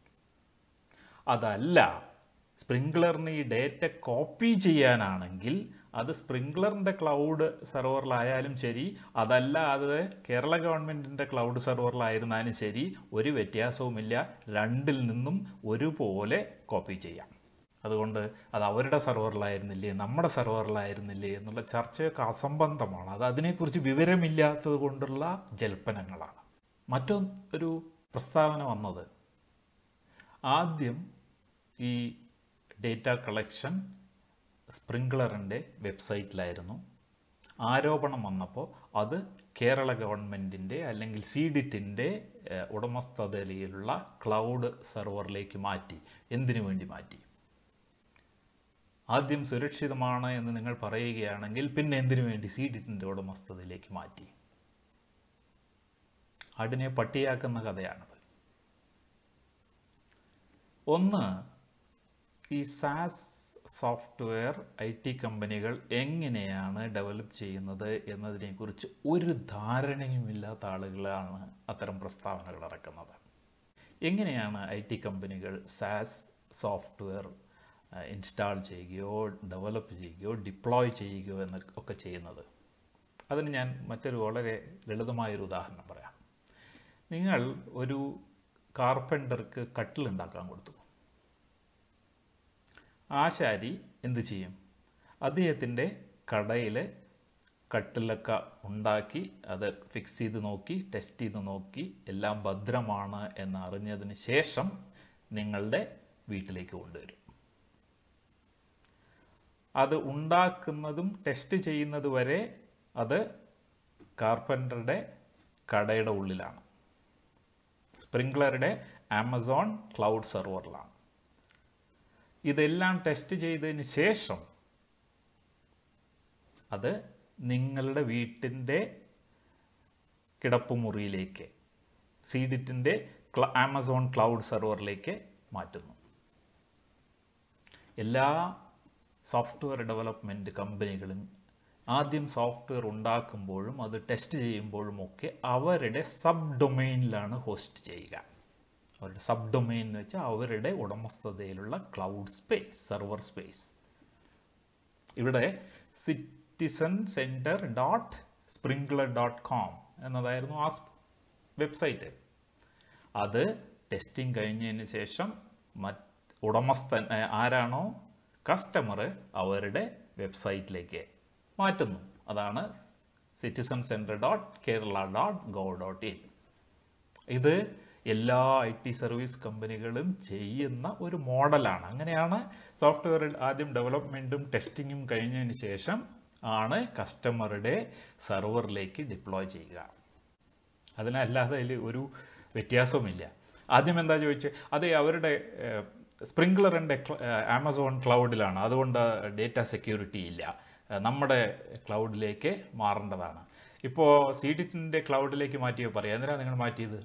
അതല്ല സ്പ്രിംഗ്ലറിന് ഈ ഡേറ്റ കോപ്പി ചെയ്യാനാണെങ്കിൽ അത് സ്പ്രിംഗ്ലറിൻ്റെ ക്ലൗഡ് സെർവറിലായാലും ശരി അതല്ല അത് കേരള ഗവൺമെൻറ്റിൻ്റെ ക്ലൗഡ് സെർവറിലായിരുന്നാലും ശരി ഒരു വ്യത്യാസവുമില്ല രണ്ടിൽ നിന്നും ഒരുപോലെ കോപ്പി ചെയ്യാം അതുകൊണ്ട് അത് അവരുടെ സെർവറിലായിരുന്നില്ലേ നമ്മുടെ സെർവറിലായിരുന്നില്ലേ എന്നുള്ള ചർച്ചയൊക്കെ അസംബന്ധമാണ് അത് അതിനെക്കുറിച്ച് വിവരമില്ലാത്തത് കൊണ്ടുള്ള ജൽപ്പനങ്ങളാണ് മറ്റൊരു പ്രസ്താവന വന്നത് ആദ്യം ഈ ഡേറ്റ കളക്ഷൻ സ്പ്രിംഗ്ലറിൻ്റെ വെബ്സൈറ്റിലായിരുന്നു ആരോപണം വന്നപ്പോൾ അത് കേരള ഗവൺമെൻറ്റിൻ്റെ അല്ലെങ്കിൽ സീഡിറ്റിൻ്റെ ഉടമസ്ഥതയിലുള്ള ക്ലൗഡ് സെർവറിലേക്ക് മാറ്റി എന്തിനു വേണ്ടി മാറ്റി ആദ്യം സുരക്ഷിതമാണ് എന്ന് നിങ്ങൾ പറയുകയാണെങ്കിൽ പിന്നെ എന്തിനു വേണ്ടി സീഡിറ്റിൻ്റെ ഉടമസ്ഥതയിലേക്ക് മാറ്റി ആടിനെ പട്ടിയാക്കുന്ന കഥയാണത് ഒന്ന് ഈ സാസ് സോഫ്റ്റ്വെയർ ഐ ടി കമ്പനികൾ എങ്ങനെയാണ് ഡെവലപ്പ് ചെയ്യുന്നത് എന്നതിനെക്കുറിച്ച് ഒരു ധാരണയുമില്ലാത്ത ആളുകളാണ് അത്തരം പ്രസ്താവനകൾ ഇറക്കുന്നത് എങ്ങനെയാണ് ഐ ടി കമ്പനികൾ സാസ് സോഫ്റ്റ്വെയർ ഇൻസ്റ്റാൾ ചെയ്യുകയോ ഡെവലപ്പ് ചെയ്യുകയോ ഡിപ്ലോയ് ചെയ്യുകയോ എന്ന് ഒക്കെ ചെയ്യുന്നത് അതിന് ഞാൻ മറ്റൊരു വളരെ ലളിതമായൊരു ഉദാഹരണം പറയാം നിങ്ങൾ ഒരു കാർപ്പൻ്റർക്ക് കട്ടിലുണ്ടാക്കാൻ കൊടുത്തു ആശാരി എന്ത് ചെയ്യും അദ്ദേഹത്തിൻ്റെ കടയിൽ കട്ടിലൊക്കെ ഉണ്ടാക്കി അത് ഫിക്സ് ചെയ്ത് നോക്കി ടെസ്റ്റ് ചെയ്ത് നോക്കി എല്ലാം ഭദ്രമാണ് എന്ന് അറിഞ്ഞതിന് ശേഷം നിങ്ങളുടെ വീട്ടിലേക്ക് കൊണ്ടുവരും അത് ഉണ്ടാക്കുന്നതും ടെസ്റ്റ് ചെയ്യുന്നത് വരെ അത് കാർപ്പൻ്ററുടെ കടയുടെ ഉള്ളിലാണ് സ്പ്രിംഗ്ലറുടെ ആമസോൺ ക്ലൗഡ് സെർവറിലാണ് ഇതെല്ലാം ടെസ്റ്റ് ചെയ്തതിന് ശേഷം അത് നിങ്ങളുടെ വീട്ടിൻ്റെ കിടപ്പുമുറിയിലേക്ക് സീഡിറ്റിൻ്റെ ആമസോൺ ക്ലൗഡ് സെർവറിലേക്ക് മാറ്റുന്നു എല്ലാ സോഫ്റ്റ്വെയർ ഡെവലപ്മെൻറ്റ് കമ്പനികളും ആദ്യം സോഫ്റ്റ്വെയർ ഉണ്ടാക്കുമ്പോഴും അത് ടെസ്റ്റ് ചെയ്യുമ്പോഴും ഒക്കെ അവരുടെ സബ് ഡൊമെയിനിലാണ് ഹോസ്റ്റ് ചെയ്യുക അവരുടെ സബ് ഡൊമെയിൻ എന്ന് വെച്ചാൽ അവരുടെ ഉടമസ്ഥതയിലുള്ള ക്ലൗഡ് സ്പേസ് സെർവർ സ്പേസ് ഇവിടെ citizen centre dot Sprinklr dot com എന്നതായിരുന്നു ആ വെബ്സൈറ്റ് അത് ടെസ്റ്റിംഗ് കഴിഞ്ഞതിന് ശേഷം മറ്റ് ഉടമസ്ഥൻ ആരാണോ കസ്റ്റമർ അവരുടെ വെബ്സൈറ്റിലേക്ക് മാറ്റുന്നു അതാണ് citizen centre dot Kerala dot go dot in ഇത് എല്ലാ ഐ ടി സർവീസ് കമ്പനികളും ചെയ്യുന്ന ഒരു മോഡലാണ് അങ്ങനെയാണ് സോഫ്റ്റ്വെയർ ആദ്യം ഡെവലപ്മെൻറ്റും ടെസ്റ്റിങ്ങും കഴിഞ്ഞതിന് ശേഷം ആണ് കസ്റ്റമറുടെ സെർവറിലേക്ക് ഡിപ്ലോയ് ചെയ്യുക അതിനല്ലാതെ അതിൽ ഒരു വ്യത്യാസവുമില്ല ആദ്യം എന്താ ചോദിച്ചത് അത് അവരുടെ സ്പ്രിംഗ്ലറിൻ്റെ ആമസോൺ ക്ലൗഡിലാണ് അതുകൊണ്ട് ഡേറ്റ സെക്യൂരിറ്റി ഇല്ല നമ്മുടെ ക്ലൗഡിലേക്ക് മാറേണ്ടതാണ് ഇപ്പോൾ സീഡിറ്റിൻ്റെ ക്ലൗഡിലേക്ക് മാറ്റിയോ പറയാം എന്തിനാണ് നിങ്ങൾ മാറ്റിയത്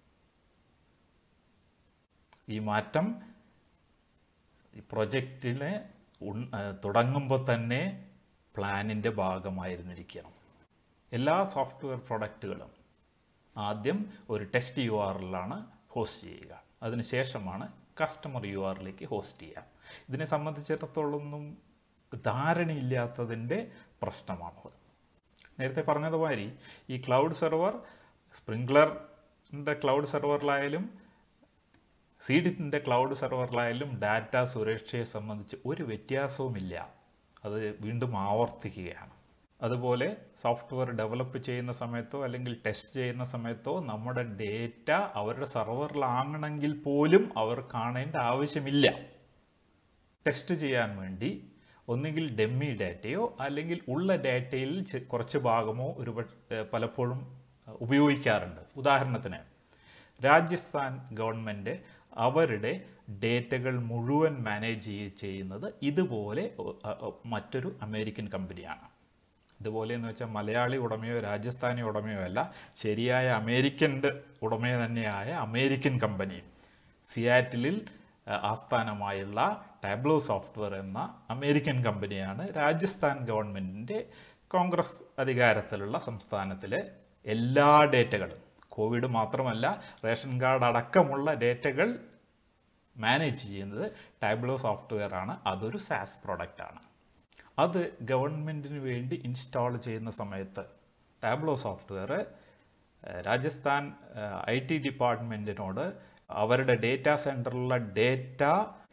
ഈ മാറ്റം ഈ പ്രൊജക്റ്റിന് തുടങ്ങുമ്പോൾ തന്നെ പ്ലാനിൻ്റെ ഭാഗമായിരുന്നിരിക്കണം എല്ലാ സോഫ്റ്റ്വെയർ പ്രൊഡക്റ്റുകളും ആദ്യം ഒരു ടെസ്റ്റ് യു ആറിലാണ് ഹോസ്റ്റ് ചെയ്യുക അതിനുശേഷമാണ് കസ്റ്റമർ യു ആറിലേക്ക് ഹോസ്റ്റ് ചെയ്യുക ഇതിനെ സംബന്ധിച്ചിടത്തോളൊന്നും ധാരണയില്ലാത്തതിൻ്റെ പ്രശ്നമാണത് നേരത്തെ പറഞ്ഞതുമാതിരി ഈ ക്ലൗഡ് സെർവർ സ്പ്രിംഗ്ലറിൻ്റെ ക്ലൗഡ് സെർവറിലായാലും സീഡിറ്റിൻ്റെ ക്ലൗഡ് സെർവറിലായാലും ഡാറ്റ സുരക്ഷയെ സംബന്ധിച്ച് ഒരു വ്യത്യാസവുമില്ല അത് വീണ്ടും ആവർത്തിക്കുകയാണ് അതുപോലെ സോഫ്റ്റ്വെയർ ഡെവലപ്പ് ചെയ്യുന്ന സമയത്തോ അല്ലെങ്കിൽ ടെസ്റ്റ് ചെയ്യുന്ന സമയത്തോ നമ്മുടെ ഡേറ്റ അവരുടെ സെർവറിലാകണമെങ്കിൽ പോലും അവർ കാണേണ്ട ആവശ്യമില്ല ടെസ്റ്റ് ചെയ്യാൻ വേണ്ടി ഒന്നുകിൽ ഡെമ്മി ഡാറ്റയോ അല്ലെങ്കിൽ ഉള്ള ഡാറ്റയിൽ കുറച്ച് ഭാഗമോ ഒരു പലപ്പോഴും ഉപയോഗിക്കാറുണ്ട് ഉദാഹരണത്തിന് രാജസ്ഥാൻ ഗവൺമെൻറ് അവരുടെ ഡേറ്റകൾ മുഴുവൻ മാനേജ് ചെയ്യുന്നത് ഇതുപോലെ മറ്റൊരു അമേരിക്കൻ കമ്പനിയാണ് ഇതുപോലെ എന്ന് വെച്ചാൽ മലയാളി ഉടമയോ രാജസ്ഥാനി ഉടമയോ അല്ല ശരിയായ അമേരിക്കൻ്റെ ഉടമയോ തന്നെയായ അമേരിക്കൻ കമ്പനി സിയാറ്റിലിൽ ആസ്ഥാനമായുള്ള ടാബ്ലോ സോഫ്റ്റ്വെയർ എന്ന അമേരിക്കൻ കമ്പനിയാണ് രാജസ്ഥാൻ ഗവൺമെൻറ്റിൻ്റെ കോൺഗ്രസ് അധികാരത്തിലുള്ള സംസ്ഥാനത്തിലെ എല്ലാ ഡേറ്റകളും കോവിഡ് മാത്രമല്ല റേഷൻ കാർഡ് അടക്കമുള്ള ഡേറ്റകൾ മാനേജ് ചെയ്യുന്നത് ടാബ്ലോ സോഫ്റ്റ്വെയർ ആണ് അതൊരു സാസ് പ്രോഡക്റ്റാണ് അത് ഗവൺമെൻറ്റിന് വേണ്ടി ഇൻസ്റ്റാൾ ചെയ്യുന്ന സമയത്ത് Tableau software Rajasthan I T ഡിപ്പാർട്ട്മെൻറ്റിനോട് അവരുടെ ഡേറ്റാ സെൻറ്ററിലുള്ള ഡേറ്റ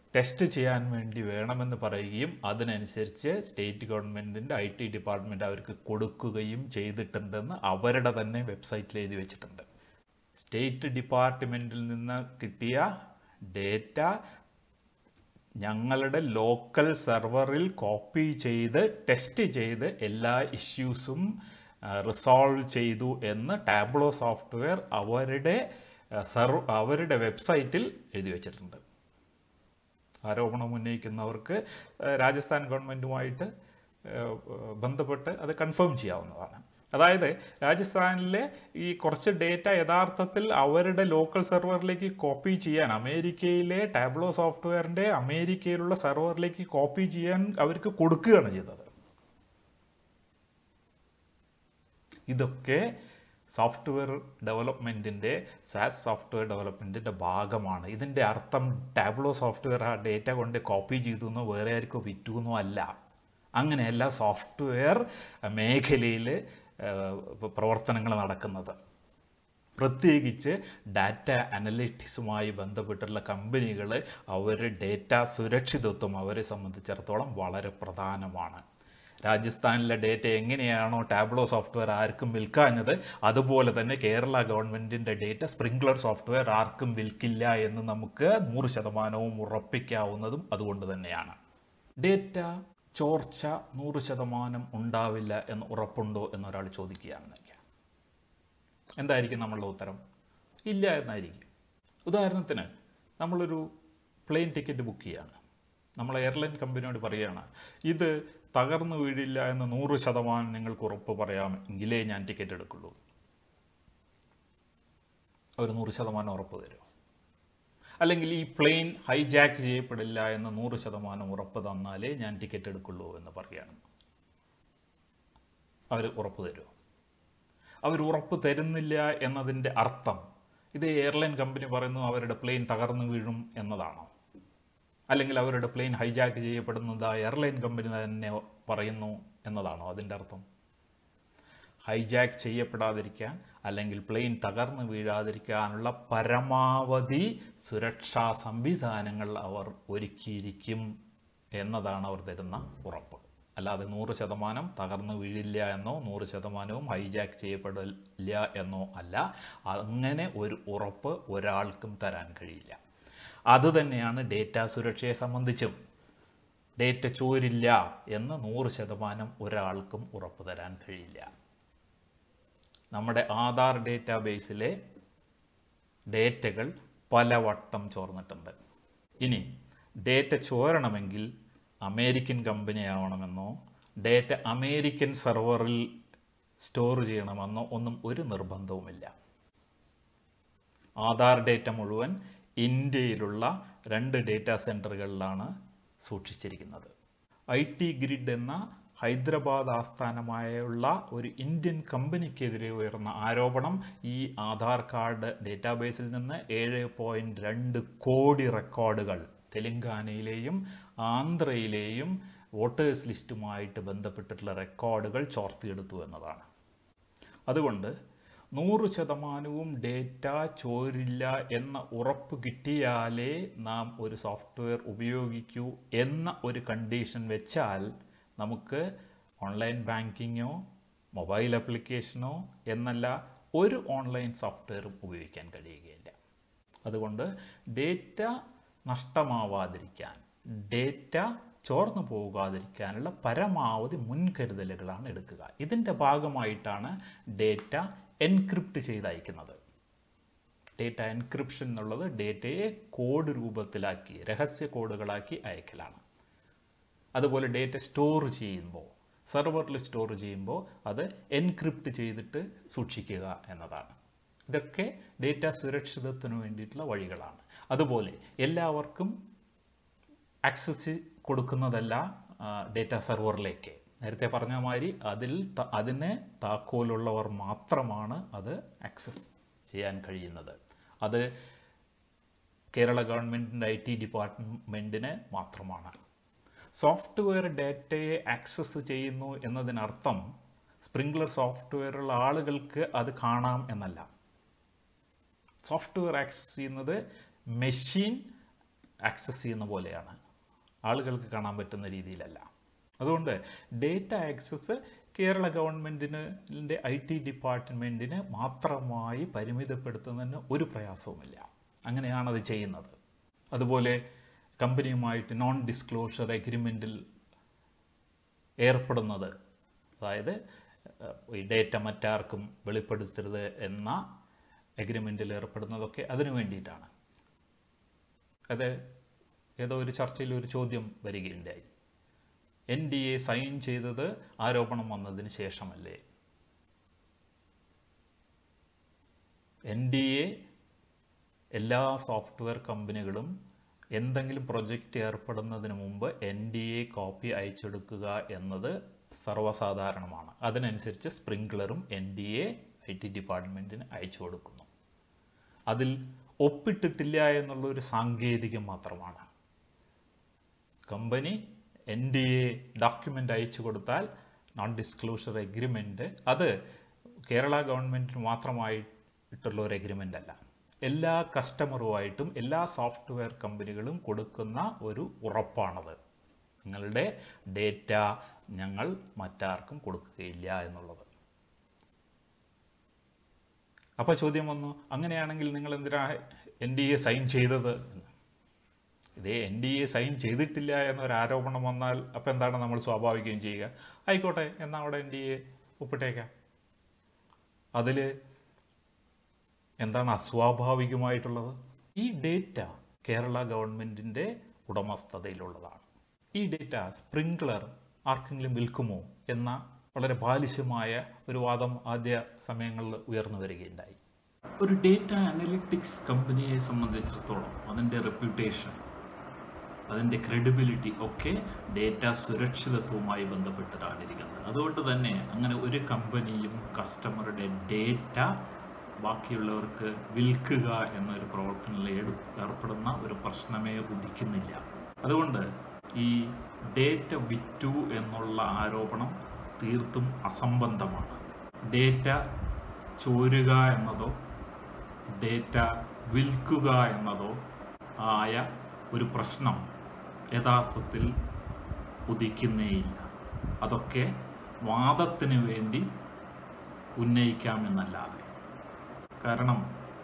ടെസ്റ്റ് ചെയ്യാൻ വേണ്ടി വേണമെന്ന് പറയുകയും അതിനനുസരിച്ച് സ്റ്റേറ്റ് ഗവൺമെൻറ്റിൻ്റെ ഐ ടി ഡിപ്പാർട്ട്മെൻറ്റ് അവർക്ക് കൊടുക്കുകയും ചെയ്തിട്ടുണ്ടെന്ന് അവരുടെ തന്നെ വെബ്സൈറ്റിൽ എഴുതി വെച്ചിട്ടുണ്ട് സ്റ്റേറ്റ് ഡിപ്പാർട്ട്മെൻറ്റിൽ നിന്ന് കിട്ടിയ ഡേറ്റ ഞങ്ങളുടെ ലോക്കൽ സെർവറിൽ കോപ്പി ചെയ്ത് ടെസ്റ്റ് ചെയ്ത് എല്ലാ ഇഷ്യൂസും റിസോൾവ് ചെയ്തു എന്ന് ടാബ്ലോ സോഫ്റ്റ്വെയർ അവരുടെ സെർവ് അവരുടെ വെബ്സൈറ്റിൽ എഴുതി വച്ചിട്ടുണ്ട് ആരോപണം ഉന്നയിക്കുന്നവർക്ക് ഏഹ്, രാജസ്ഥാൻ ഗവൺമെൻറ്റുമായിട്ട് ഏഹ്, ബന്ധപ്പെട്ട് അത് കൺഫേം ചെയ്യാവുന്നതാണ് അതായത് രാജസ്ഥാനിലെ ഈ കുറച്ച് ഡേറ്റ യഥാർത്ഥത്തിൽ അവരുടെ ലോക്കൽ സെർവറിലേക്ക് കോപ്പി ചെയ്യാൻ അമേരിക്കയിലെ ടാബ്ലോ സോഫ്റ്റ്വെയറിൻ്റെ അമേരിക്കയിലുള്ള സെർവറിലേക്ക് കോപ്പി ചെയ്യാൻ അവർക്ക് കൊടുക്കുകയാണ് ചെയ്തത് ഇതൊക്കെ സോഫ്റ്റ്വെയർ ഡെവലപ്മെൻറ്റിൻ്റെ സാസ് സോഫ്റ്റ്വെയർ ഡെവലപ്മെൻറ്റിൻ്റെ ഭാഗമാണ് ഇതിൻ്റെ അർത്ഥം ടാബ്ലോ സോഫ്റ്റ്വെയർ ആ ഡേറ്റ കൊണ്ട് കോപ്പി ചെയ്തു എന്നോ വേറെ ആർക്കോ വിറ്റു എന്നോ അല്ല അങ്ങനെയല്ല സോഫ്റ്റ്വെയർ മേഖലയിൽ പ്രവർത്തനങ്ങൾ നടക്കുന്നത് പ്രത്യേകിച്ച് ഡാറ്റ അനലിറ്റിക്സുമായി ബന്ധപ്പെട്ടുള്ള കമ്പനികൾ അവർ ഡേറ്റ സുരക്ഷിതത്വം അവരെ സംബന്ധിച്ചിടത്തോളം വളരെ പ്രധാനമാണ് രാജസ്ഥാനിലെ ഡേറ്റ എങ്ങനെയാണോ ടാബ്ലോ സോഫ്റ്റ്വെയർ ആർക്കും വിൽക്കാഞ്ഞത് അതുപോലെ തന്നെ കേരള ഗവൺമെൻറ്റിൻ്റെ ഡേറ്റ സ്പ്രിംഗ്ലർ സോഫ്റ്റ്വെയർ ആർക്കും വിൽക്കില്ല എന്ന് നമുക്ക് നൂറ് ശതമാനവും ഉറപ്പിക്കാവുന്നതും അതുകൊണ്ട് തന്നെയാണ് ഡേറ്റ ചോർച്ച നൂറ് ശതമാനം ഉണ്ടാവില്ല എന്ന് ഉറപ്പുണ്ടോ എന്നൊരാൾ ചോദിക്കുകയാണെന്ന് വയ്ക്കാം എന്തായിരിക്കും നമ്മളുടെ ഉത്തരം ഇല്ല എന്നായിരിക്കും ഉദാഹരണത്തിന് നമ്മളൊരു പ്ലെയിൻ ടിക്കറ്റ് ബുക്ക് ചെയ്യാണ് നമ്മൾ എയർലൈൻ കമ്പനിയോട് പറയുകയാണ് ഇത് തകർന്നു വീഴില്ല എന്ന് നൂറ് ശതമാനം നിങ്ങൾക്ക് ഉറപ്പ് പറയാമെങ്കിലേ ഞാൻ ടിക്കറ്റ് എടുക്കുള്ളൂ അവർ നൂറ് ശതമാനം ഉറപ്പ് തരും അല്ലെങ്കിൽ ഈ പ്ലെയിൻ ഹൈജാക്ക് ചെയ്യപ്പെടില്ല എന്ന് നൂറ് ശതമാനം ഉറപ്പ് തന്നാലേ ഞാൻ ടിക്കറ്റ് എടുക്കുള്ളൂ എന്ന് പറയുകയാണ് അവർ ഉറപ്പ് തരുമോ അവർ ഉറപ്പ് തരുന്നില്ല എന്നതിൻ്റെ അർത്ഥം ഇത് എയർലൈൻ കമ്പനി പറയുന്നു അവരുടെ പ്ലെയിൻ തകർന്നു വീഴും എന്നതാണോ അല്ലെങ്കിൽ അവരുടെ പ്ലെയിൻ ഹൈജാക്ക് ചെയ്യപ്പെടുന്നത് ആ എയർലൈൻ കമ്പനി തന്നെ പറയുന്നു എന്നതാണോ അതിൻ്റെ അർത്ഥം ഹൈജാക്ക് ചെയ്യപ്പെടാതിരിക്കാൻ അല്ലെങ്കിൽ പ്ലെയിൻ തകർന്നു വീഴാതിരിക്കാനുള്ള പരമാവധി സുരക്ഷാ സംവിധാനങ്ങൾ അവർ ഒരുക്കിയിരിക്കും എന്നതാണ് അവർ തരുന്ന ഉറപ്പ് അല്ലാതെ നൂറ് ശതമാനം തകർന്നു വീഴില്ല എന്നോ നൂറ് ശതമാനവും ഹൈജാക്ക് ചെയ്യപ്പെടില്ല എന്നോ അല്ല അങ്ങനെ ഒരു ഉറപ്പ് ഒരാൾക്കും തരാൻ കഴിയില്ല അതുതന്നെയാണ് ഡേറ്റ സുരക്ഷയെ സംബന്ധിച്ചും ഡേറ്റ ചോരില്ല എന്ന് നൂറ് ശതമാനം ഒരാൾക്കും ഉറപ്പ് തരാൻ കഴിയില്ല നമ്മുടെ ആധാർ ഡേറ്റാബേസിലെ ഡേറ്റകൾ പലവട്ടം ചോർന്നിട്ടുണ്ട് ഇനി ഡേറ്റ ചോരണമെങ്കിൽ അമേരിക്കൻ കമ്പനി ആവണമെന്നോ ഡേറ്റ അമേരിക്കൻ സെർവറിൽ സ്റ്റോർ ചെയ്യണമെന്നോ ഒന്നും ഒരു നിർബന്ധവുമില്ല ആധാർ ഡേറ്റ മുഴുവൻ ഇന്ത്യയിലുള്ള രണ്ട് ഡേറ്റാ സെൻറ്ററുകളിലാണ് സൂക്ഷിച്ചിരിക്കുന്നത് ഐ ടി ഗ്രിഡ് എന്ന ഹൈദരാബാദ് ആസ്ഥാനമായുള്ള ഒരു ഇന്ത്യൻ കമ്പനിക്കെതിരെ ഉയർന്ന ആരോപണം ഈ ആധാർ കാർഡ് ഡേറ്റാബേസിൽ നിന്ന് ഏഴ് പോയിൻറ്റ് രണ്ട് കോടി റെക്കോർഡുകൾ തെലങ്കാനയിലെയും ആന്ധ്രയിലെയും വോട്ടേഴ്സ് ലിസ്റ്റുമായിട്ട് ബന്ധപ്പെട്ടിട്ടുള്ള റെക്കോർഡുകൾ ചോർത്തിയെടുത്തു എന്നതാണ് അതുകൊണ്ട് നൂറ് ശതമാനവും ഡേറ്റ ചോരില്ല എന്ന ഉറപ്പ് കിട്ടിയാലേ നാം ഒരു സോഫ്റ്റ്വെയർ ഉപയോഗിക്കൂ എന്ന ഒരു കണ്ടീഷൻ വെച്ചാൽ നമുക്ക് ഓൺലൈൻ ബാങ്കിങ്ങോ മൊബൈൽ ആപ്ലിക്കേഷനോ എന്നല്ല ഒരു ഓൺലൈൻ സോഫ്റ്റ്വെയറും ഉപയോഗിക്കാൻ കഴിയുകയില്ല അതുകൊണ്ട് ഡേറ്റ നഷ്ടമാവാതിരിക്കാൻ ഡേറ്റ ചോർന്നു പോകാതിരിക്കാനുള്ള പരമാവധി മുൻകരുതലുകളാണ് എടുക്കുക ഇതിൻ്റെ ഭാഗമായിട്ടാണ് ഡേറ്റ എൻക്രിപ്റ്റ് ചെയ്ത് അയക്കുന്നത് ഡേറ്റ എൻക്രിപ്ഷൻ എന്നുള്ളത് ഡേറ്റയെ കോഡ് രൂപത്തിലാക്കി രഹസ്യ കോഡുകളാക്കി അയക്കലാണ് അതുപോലെ ഡേറ്റ സ്റ്റോർ ചെയ്യുമ്പോൾ സെർവറിൽ സ്റ്റോർ ചെയ്യുമ്പോൾ അത് എൻക്രിപ്റ്റ് ചെയ്തിട്ട് സൂക്ഷിക്കുക എന്നതാണ് ഇതൊക്കെ ഡേറ്റ സുരക്ഷിതത്വത്തിന് വേണ്ടിയിട്ടുള്ള വഴികളാണ് അതുപോലെ എല്ലാവർക്കും ആക്സസ് കൊടുക്കുന്നതല്ല ഡേറ്റ സെർവറിലേക്ക് നേരത്തെ പറഞ്ഞ മാതിരി അതിൽ ത- അതിന് താക്കോലുള്ളവർ മാത്രമാണ് അത് ആക്സസ് ചെയ്യാൻ കഴിയുന്നത് അത് കേരള ഗവൺമെൻറ്റിൻ്റെ ഐ ടി ഡിപ്പാർട്ട്മെൻറ്റിന് മാത്രമാണ് സോഫ്റ്റ്വെയർ ഡേറ്റയെ ആക്സസ് ചെയ്യുന്നു എന്നതിനർത്ഥം സ്പ്രിംഗ്ലർ സോഫ്റ്റ്വെയറുള്ള ആളുകൾക്ക് അത് കാണാം എന്നല്ല സോഫ്റ്റ്വെയർ ആക്സസ് ചെയ്യുന്നത് മെഷീൻ ആക്സസ് ചെയ്യുന്ന പോലെയാണ് ആളുകൾക്ക് കാണാൻ പറ്റുന്ന രീതിയിലല്ല അതുകൊണ്ട് ഡേറ്റ ആക്സസ് കേരള ഗവൺമെൻറ്റിൻ്റെ ഐ ടി ഡിപ്പാർട്ട്മെൻറ്റിന് മാത്രമായി പരിമിതപ്പെടുത്തുന്നതിന് ഒരു പ്രയാസവുമില്ല അങ്ങനെയാണ് അത് ചെയ്യുന്നത് അതുപോലെ കമ്പനിയുമായിട്ട് നോൺ ഡിസ്ക്ലോഷർ എഗ്രിമെൻറ്റിൽ ഏർപ്പെടുന്നത് അതായത് ഏഹ്, ഈ ഡേറ്റ മറ്റാർക്കും വെളിപ്പെടുത്തരുത് എന്ന എഗ്രിമെൻറ്റിൽ ഏർപ്പെടുന്നതൊക്കെ അതിനു വേണ്ടിയിട്ടാണ് അത് ഏതോ ഒരു ചർച്ചയിൽ ഒരു ചോദ്യം വരികയുണ്ടായി എൻ ഡി എ സൈൻ ചെയ്തത് ആരോപണം വന്നതിന് ശേഷമല്ലേ എൻ ഡി എ എല്ലാ സോഫ്റ്റ്വെയർ കമ്പനികളും എന്തെങ്കിലും പ്രൊജക്റ്റ് ഏർപ്പെടുന്നതിന് മുമ്പ് എൻ ഡി എ കോപ്പി അയച്ചെടുക്കുക എന്നത് സർവ്വസാധാരണമാണ് അതിനനുസരിച്ച് സ്പ്രിംഗ്ലറും N D A I T ഡിപ്പാർട്ട്മെൻറ്റിന് അയച്ചു കൊടുക്കുന്നു അതിൽ ഒപ്പിട്ടിട്ടില്ല എന്നുള്ള ഒരു സാങ്കേതികം മാത്രമാണ് company N D A document അയച്ചു കൊടുത്താൽ നോൺ ഡിസ്ക്ലോഷർ എഗ്രിമെൻ്റ് അത് കേരള ഗവൺമെൻറ്റിന് മാത്രമായിട്ടുള്ള ഒരു എഗ്രിമെൻ്റ് അല്ല എല്ലാ കസ്റ്റമറുമായിട്ടും എല്ലാ സോഫ്റ്റ്വെയർ കമ്പനികളും കൊടുക്കുന്ന ഒരു ഉറപ്പാണത് നിങ്ങളുടെ ഡേറ്റ ഞങ്ങൾ മറ്റാർക്കും കൊടുക്കുകയില്ല എന്നുള്ളത് അപ്പോൾ ചോദ്യം വന്നു അങ്ങനെയാണെങ്കിൽ നിങ്ങൾ എന്തിനാ എൻ ഡി എ സൈൻ ചെയ്തത് എന്ന്. ഇതേ എൻ ഡി എ സൈൻ ചെയ്തിട്ടില്ല എന്നൊരു ആരോപണം വന്നാൽ അപ്പോൾ എന്താണ് നമ്മൾ സ്വാഭാവികം ചെയ്യുക ആയിക്കോട്ടെ എന്നാൽ അവിടെ എൻ ഡി എ ഒപ്പിട്ടേക്കാം അതിൽ എന്താണ് അസ്വാഭാവികമായിട്ടുള്ളത് ഈ ഡേറ്റ കേരള ഗവൺമെൻറ്റിൻ്റെ ഉടമസ്ഥതയിലുള്ളതാണ് ഈ ഡേറ്റ സ്പ്രിംഗ്ലർ ആർക്കെങ്കിലും വിൽക്കുമോ എന്ന വളരെ ബാലിശമായ ഒരു വാദം ആദ്യ സമയങ്ങളിൽ ഉയർന്നു വരികയുണ്ടായി ഒരു ഡേറ്റ അനലിറ്റിക്സ് കമ്പനിയെ സംബന്ധിച്ചിടത്തോളം അതിൻ്റെ റെപ്യൂട്ടേഷൻ അതിൻ്റെ ക്രെഡിബിലിറ്റി ഒക്കെ ഡേറ്റ സുരക്ഷിതത്വവുമായി ബന്ധപ്പെട്ടിട്ടാണ് ഇരിക്കുന്നത് അതുകൊണ്ട് തന്നെ അങ്ങനെ ഒരു കമ്പനിയും കസ്റ്റമറുടെ ഡേറ്റ ബാക്കിയുള്ളവർക്ക് വിൽക്കുക എന്നൊരു പ്രവർത്തനത്തിൽ ഏട്- ഏർപ്പെടുന്ന ഒരു പ്രശ്നമേ ഉദിക്കുന്നില്ല അതുകൊണ്ട് ഈ ഡേറ്റ വിറ്റു എന്നുള്ള ആരോപണം തീർത്തും അസംബന്ധമാണ് ഡേറ്റ ചോരുക എന്നതോ ഡേറ്റ വിൽക്കുക എന്നതോ ആയ ഒരു പ്രശ്നം യഥാർത്ഥത്തിൽ ഉദിക്കുന്നേയില്ല അതൊക്കെ വാദത്തിന് വേണ്ടി ഉന്നയിക്കാമെന്നല്ലാതെ കാരണം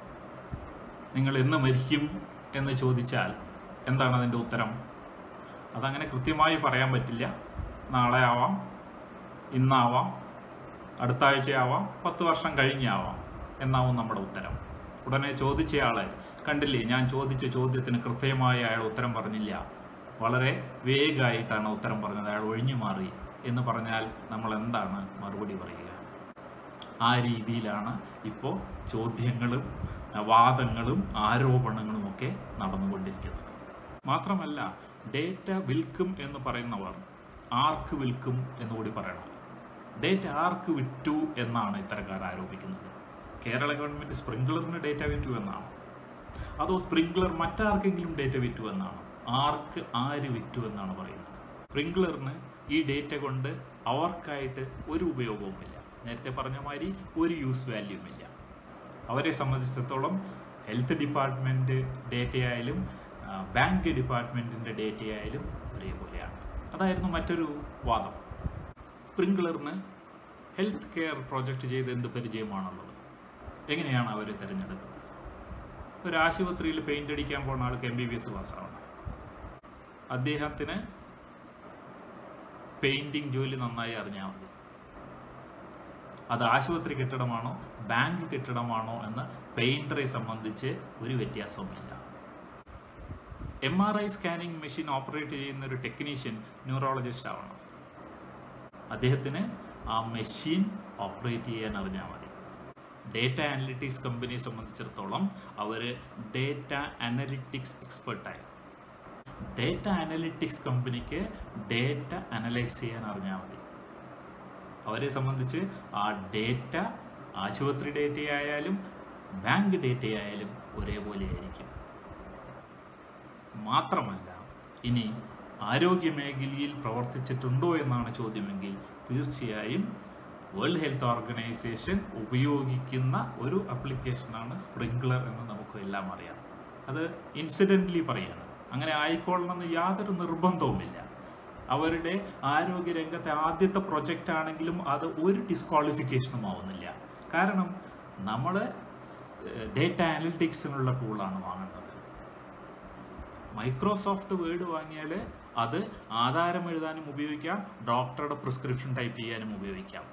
നിങ്ങൾ എന്ന് മരിക്കും എന്ന് ചോദിച്ചാൽ എന്താണ് അതിൻ്റെ ഉത്തരം അതങ്ങനെ കൃത്യമായി പറയാൻ പറ്റില്ല നാളെ ആവാം ഇന്നാവാം അടുത്ത ആഴ്ചയാവാം പത്ത് വർഷം കഴിഞ്ഞാവാം എന്നാവും നമ്മുടെ ഉത്തരം ഉടനെ ചോദിച്ചയാളെ കണ്ടില്ലേ ഞാൻ ചോദിച്ച ചോദ്യത്തിന് കൃത്യമായി അയാൾ ഉത്തരം പറഞ്ഞില്ല വളരെ വേഗമായിട്ടാണ് ഉത്തരം പറഞ്ഞത് അയാൾ ഒഴിഞ്ഞു മാറി എന്ന് പറഞ്ഞാൽ നമ്മൾ എന്താണ് മറുപടി പറയുക ആ രീതിയിലാണ് ഇപ്പോൾ ചോദ്യങ്ങളും വാദങ്ങളും ആരോപണങ്ങളും ഒക്കെ നടന്നുകൊണ്ടിരിക്കുന്നത് മാത്രമല്ല ഡേറ്റ വിൽക്കും എന്ന് പറയുന്നവർ ആർക്ക് വിൽക്കും എന്നുകൂടി പറയണം ഡേറ്റ ആർക്ക് വിറ്റു എന്നാണ് ഇത്തരക്കാർ ആരോപിക്കുന്നത് കേരള ഗവൺമെൻറ് സ്പ്രിംഗ്ലറിന് ഡേറ്റ വിറ്റു എന്നാണ് അതോ സ്പ്രിംഗ്ലർ മറ്റാർക്കെങ്കിലും ഡേറ്റ വിറ്റു എന്നാണ് ആർക്ക് ആര് വിറ്റു എന്നാണ് പറയുന്നത് സ്പ്രിംഗ്ലറിന് ഈ ഡേറ്റ കൊണ്ട് അവർക്കായിട്ട് ഒരു ഉപയോഗവുമില്ല നേരത്തെ പറഞ്ഞ മാതിരി ഒരു യൂസ് വാല്യൂമില്ല അവരെ സംബന്ധിച്ചിടത്തോളം ഹെൽത്ത് ഡിപ്പാർട്ട്മെൻറ്റ് ഡേറ്റയായാലും ആ, ബാങ്ക് ഡിപ്പാർട്ട്മെൻറ്റിൻ്റെ ഡേറ്റയായാലും ഒരേപോലെയാണ് അതായിരുന്നു മറ്റൊരു വാദം സ്പ്രിംഗ്ലറിന് ഹെൽത്ത് കെയർ പ്രോജക്റ്റ് ചെയ്ത് എന്ത് പരിചയമാണുള്ളത് എങ്ങനെയാണ് അവർ തിരഞ്ഞെടുക്കുന്നത് ഒരു ആശുപത്രിയിൽ പെയിൻ്റ് അടിക്കാൻ പോകുന്ന ആൾക്ക് എം ബി ബി എസ് പാസ്സാവണം അദ്ദേഹത്തിന് പെയിൻറ്റിങ് ജോലി നന്നായി അറിഞ്ഞാൽ മതി അത് ആശുപത്രി കെട്ടിടമാണോ ബാങ്ക് കെട്ടിടമാണോ എന്ന് പെയിൻറ്ററെ സംബന്ധിച്ച് ഒരു വ്യത്യാസവുമില്ല M R I scanning machine operate ചെയ്യുന്ന ഒരു ടെക്നീഷ്യൻ ന്യൂറോളജിസ്റ്റ് ആവണം അദ്ദേഹത്തിന് ആ മെഷീൻ ഓപ്പറേറ്റ് ചെയ്യാൻ അറിഞ്ഞാൽ മതി ഡേറ്റ അനലിറ്റിക്സ് കമ്പനിയെ സംബന്ധിച്ചിടത്തോളം അവർ ഡേറ്റ അനലിറ്റിക്സ് എക്സ്പെർട്ടായി ഡേറ്റ അനലിറ്റിക്സ് കമ്പനിക്ക് ഡേറ്റ അനലൈസ് ചെയ്യാൻ അറിഞ്ഞാൽ മതി അവരെ സംബന്ധിച്ച് ആ ഡേറ്റ ആശുപത്രി ഡേറ്റ ആയാലും ബാങ്ക് ഡേറ്റ ആയാലും ഒരേപോലെ ആയിരിക്കും മാത്രമല്ല ഇനി ആരോഗ്യ മേഖലയിൽ പ്രവർത്തിച്ചിട്ടുണ്ടോ എന്നാണ് ചോദ്യമെങ്കിൽ തീർച്ചയായും വേൾഡ് ഹെൽത്ത് ഓർഗനൈസേഷൻ ഉപയോഗിക്കുന്ന ഒരു ആപ്ലിക്കേഷനാണ് സ്പ്രിംഗ്ലർ എന്ന് നമുക്ക് എല്ലാം അറിയാം അത് ഇൻസിഡൻ്റലി പറയാണ് അങ്ങനെ ആയിക്കൊള്ളണമെന്ന് യാതൊരു നിർബന്ധവുമില്ല അവരുടെ ആരോഗ്യരംഗത്തെ ആദ്യത്തെ പ്രൊജക്റ്റ് ആണെങ്കിലും അത് ഒരു ഡിസ്ക്വാളിഫിക്കേഷനും ആവുന്നില്ല കാരണം നമ്മൾ ഡേറ്റ അനലിറ്റിക്സിനുള്ള ടൂളാണ് വാങ്ങുന്നത് മൈക്രോസോഫ്റ്റ് വേർഡ് വാങ്ങിയാൽ അത് ആധാരം എഴുതാനും ഉപയോഗിക്കാം ഡോക്ടറുടെ പ്രിസ്ക്രിപ്ഷൻ ടൈപ്പ് ചെയ്യാനും ഉപയോഗിക്കാം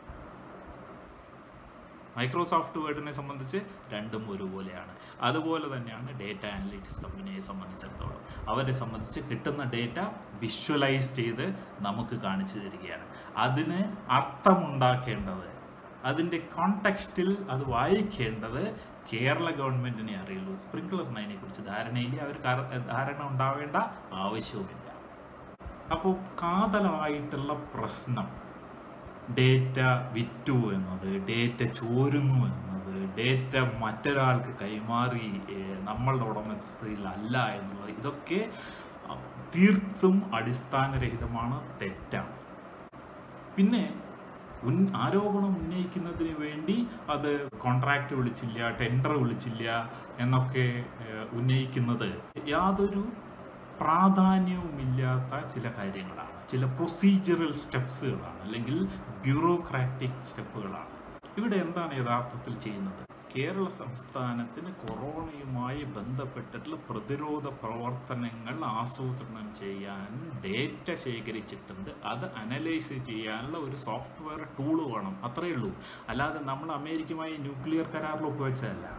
മൈക്രോസോഫ്റ്റ് വേർഡിനെ സംബന്ധിച്ച് രണ്ടും ഒരുപോലെയാണ് അതുപോലെ തന്നെയാണ് ഡേറ്റ അനലിറ്റിക്സ് കമ്പനിയെ സംബന്ധിച്ചിടത്തോളം അവരെ സംബന്ധിച്ച് കിട്ടുന്ന ഡേറ്റ വിഷ്വലൈസ് ചെയ്ത് നമുക്ക് കാണിച്ചു തരികയാണ് അതിന് അർത്ഥമുണ്ടാക്കേണ്ടത് അതിൻ്റെ കോണ്ടെക്സ്റ്റിൽ അത് വായിക്കേണ്ടത് കേരള ഗവൺമെൻറ്റിനെ അറിയുള്ളൂ സ്പ്രിങ്ക്ലറിന് അതിനെക്കുറിച്ച് ധാരണയില്ല അവർ ധാരണ ഉണ്ടാവേണ്ട ആവശ്യവുമില്ല അപ്പോൾ കാതലായിട്ടുള്ള പ്രശ്നം ഡേറ്റ വിറ്റു എന്നത് ഡേറ്റ ചോരുന്നു എന്നത് ഡേറ്റ മറ്റൊരാൾക്ക് കൈമാറി ഏഹ്, നമ്മളുടെ ഉടമസ്ഥയിൽ അല്ല എന്നുള്ളത് ഇതൊക്കെ അഹ്, തീർത്തും അടിസ്ഥാനരഹിതമാണ് തെറ്റാണ് പിന്നെ ഉൻ ആരോപണം ഉന്നയിക്കുന്നതിന് വേണ്ടി അത് കോൺട്രാക്റ്റ് വിളിച്ചില്ല ടെൻഡർ വിളിച്ചില്ല എന്നൊക്കെ ഏഹ്, ഉന്നയിക്കുന്നത് യാതൊരു പ്രാധാന്യവുമില്ലാത്ത ചില കാര്യങ്ങളാണ് ചില പ്രൊസീജിയറൽ സ്റ്റെപ്സുകളാണ് അല്ലെങ്കിൽ ബ്യൂറോക്രാറ്റിക് സ്റ്റെപ്പുകളാണ് ഇവിടെ എന്താണ് യഥാർത്ഥത്തിൽ ചെയ്യുന്നത് കേരള സംസ്ഥാനത്തിന് കൊറോണയുമായി ബന്ധപ്പെട്ടിട്ടുള്ള പ്രതിരോധ പ്രവർത്തനങ്ങൾ ആസൂത്രണം ചെയ്യാൻ ഡേറ്റ ശേഖരിച്ചിട്ടുണ്ട് അത് അനലൈസ് ചെയ്യാനുള്ള ഒരു സോഫ്റ്റ്വെയർ ടൂൾ വേണം അത്രയേ ഉള്ളൂ അല്ലാതെ നമ്മൾ അമേരിക്കയുമായി ന്യൂക്ലിയർ കരാറിൽ ഒപ്പുവെച്ചതല്ല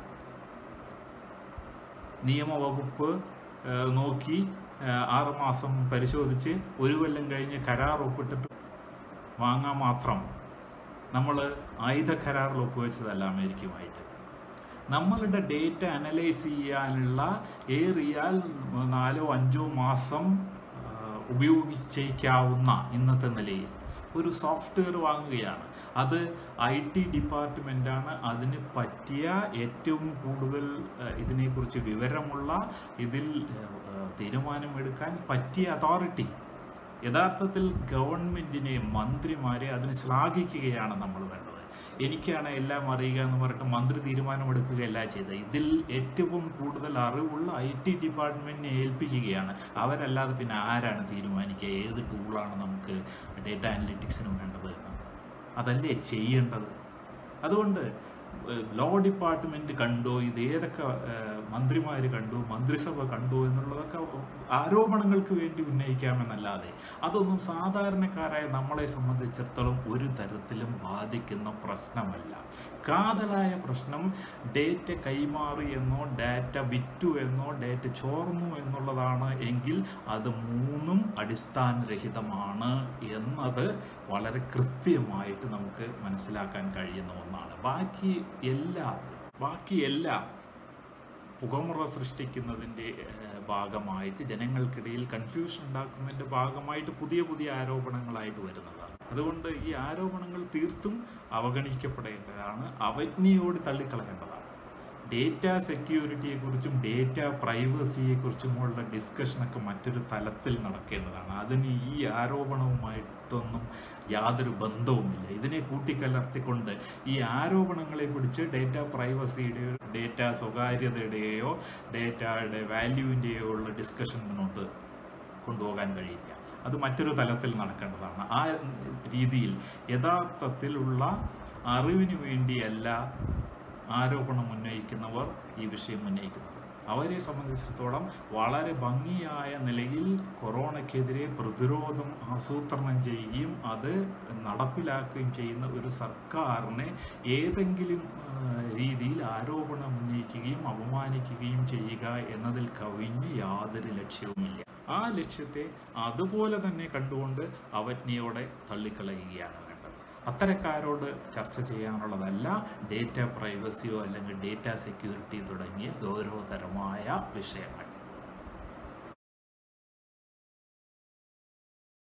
നിയമവകുപ്പ് ആ, നോക്കി ആ, ആറ് മാസം പരിശോധിച്ച് ഒരു കൊല്ലം കഴിഞ്ഞ് കരാർ ഒപ്പിട്ടിട്ട് വാങ്ങാൻ മാത്രം നമ്മൾ ആയുധ കരാറിൽ ഒപ്പുവെച്ചതല്ല അമേരിക്കയുമായിട്ട് നമ്മളുടെ ഡേറ്റ അനലൈസ് ചെയ്യാനുള്ള ഏറിയാൽ നാലോ അഞ്ചോ മാസം ആ, ഉപയോഗിച്ചേക്കാവുന്ന ഇന്നത്തെ നിലയിൽ ഒരു സോഫ്റ്റ്വെയർ വാങ്ങുകയാണ് അത് ഐ ടി ഡിപ്പാർട്ട്മെൻറ്റാണ് അതിന് പറ്റിയ ഏറ്റവും കൂടുതൽ ആ, ഇതിനെക്കുറിച്ച് വിവരമുള്ള ഇതിൽ ആ, തീരുമാനമെടുക്കാൻ പറ്റിയ അതോറിറ്റി യഥാർത്ഥത്തിൽ ഗവൺമെന്റിനെ മന്ത്രിമാരെ അതിന് ശ്ലാഘിക്കുകയാണ് നമ്മൾ വേണ്ടത് എനിക്കാണ് എല്ലാം അറിയുക എന്ന് പറഞ്ഞിട്ട് മന്ത്രി തീരുമാനമെടുക്കുകയല്ല ചെയ്തത് ഇതിൽ ഏറ്റവും കൂടുതൽ അറിവുള്ള ഐ ടി ഡിപ്പാർട്ട്മെന്റിനെ ഏൽപ്പിക്കുകയാണ് അവരല്ലാതെ പിന്നെ ആരാണ് തീരുമാനിക്കുക ഏത് ടൂളാണ് നമുക്ക് ഡേറ്റ അനലിറ്റിക്സിന് വേണ്ടത് എന്ന് അതല്ലേ ചെയ്യേണ്ടത് അതുകൊണ്ട് ലോ ഡിപ്പാർട്ട്മെന്റ് കണ്ടോ ഇത് ഏതൊക്കെ മന്ത്രിമാർ കണ്ടു മന്ത്രിസഭ കണ്ടു എന്നുള്ളതൊക്കെ ആരോപണങ്ങൾക്ക് വേണ്ടി ഉന്നയിക്കാമെന്നല്ലാതെ അതൊന്നും സാധാരണക്കാരായ നമ്മളെ സംബന്ധിച്ചിടത്തോളം ഒരു തരത്തിലും ബാധിക്കുന്ന പ്രശ്നമല്ല കാതലായ പ്രശ്നം ഡേറ്റ കൈമാറി എന്നോ ഡാറ്റ വിറ്റു എന്നോ ഡേറ്റ ചോർന്നു എന്നുള്ളതാണ് എങ്കിൽ അത് മൂന്നും അടിസ്ഥാനരഹിതമാണ് എന്നത് വളരെ കൃത്യമായിട്ട് നമുക്ക് മനസ്സിലാക്കാൻ കഴിയുന്ന ഒന്നാണ് ബാക്കി എല്ലാം ബാക്കി എല്ലാം പുകമുറ സൃഷ്ടിക്കുന്നതിൻ്റെ ഏഹ്, ഭാഗമായിട്ട് ജനങ്ങൾക്കിടയിൽ കൺഫ്യൂഷൻ ഉണ്ടാക്കുന്നതിൻ്റെ ഭാഗമായിട്ട് പുതിയ പുതിയ ആരോപണങ്ങളായിട്ട് വരുന്നതാണ് അതുകൊണ്ട് ഈ ആരോപണങ്ങൾ തീർത്തും അവഗണിക്കപ്പെടേണ്ടതാണ് അവജ്ഞയോട് തള്ളിക്കളയേണ്ടതാണ് ഡേറ്റ സെക്യൂരിറ്റിയെക്കുറിച്ചും ഡേറ്റ പ്രൈവസിയെക്കുറിച്ചുമുള്ള ഡിസ്കഷനൊക്കെ മറ്റൊരു തലത്തിൽ നടക്കേണ്ടതാണ് അതിന് ഈ ആരോപണവുമായിട്ടൊന്നും യാതൊരു ബന്ധവുമില്ല ഇതിനെ കൂട്ടിക്കലർത്തിക്കൊണ്ട് ഈ ആരോപണങ്ങളെ പിടിച്ച് ഡേറ്റ പ്രൈവസിയുടെയോ ഡേറ്റ സ്വകാര്യതയുടെയോ ഡേറ്റയുടെ വാല്യൂവിൻ്റെയോ ഉള്ള ഡിസ്കഷൻ മുന്നോട്ട് കൊണ്ടുപോകാൻ കഴിയില്ല അത് മറ്റൊരു തലത്തിൽ നടക്കേണ്ടതാണ് ആ രീതിയിൽ യഥാർത്ഥത്തിലുള്ള അറിവിന് വേണ്ടിയല്ല ആരോപണം ഉന്നയിക്കുന്നവർ ഈ വിഷയം ഉന്നയിക്കുന്നത് അവരെ സംബന്ധിച്ചിടത്തോളം വളരെ ഭംഗിയായ നിലയിൽ കൊറോണയ്ക്കെതിരെ പ്രതിരോധം ആസൂത്രണം ചെയ്യുകയും അത് നടപ്പിലാക്കുകയും ചെയ്യുന്ന ഒരു സർക്കാരിനെ ഏതെങ്കിലും ആ, രീതിയിൽ ആരോപണം ഉന്നയിക്കുകയും അപമാനിക്കുകയും ചെയ്യുക എന്നതിൽ കവിഞ്ഞ് യാതൊരു ലക്ഷ്യവുമില്ല ആ ലക്ഷ്യത്തെ അതുപോലെ തന്നെ കണ്ടുകൊണ്ട് അവജ്ഞയോടെ തള്ളിക്കളയുകയാണ് വേണ്ടത് അത്തരക്കാരോട് ചർച്ച ചെയ്യാനുള്ളതല്ല ഡേറ്റ പ്രൈവസിയോ അല്ലെങ്കിൽ ഡേറ്റ സെക്യൂരിറ്റി തുടങ്ങിയ ഗൗരവതരമായ വിഷയങ്ങൾ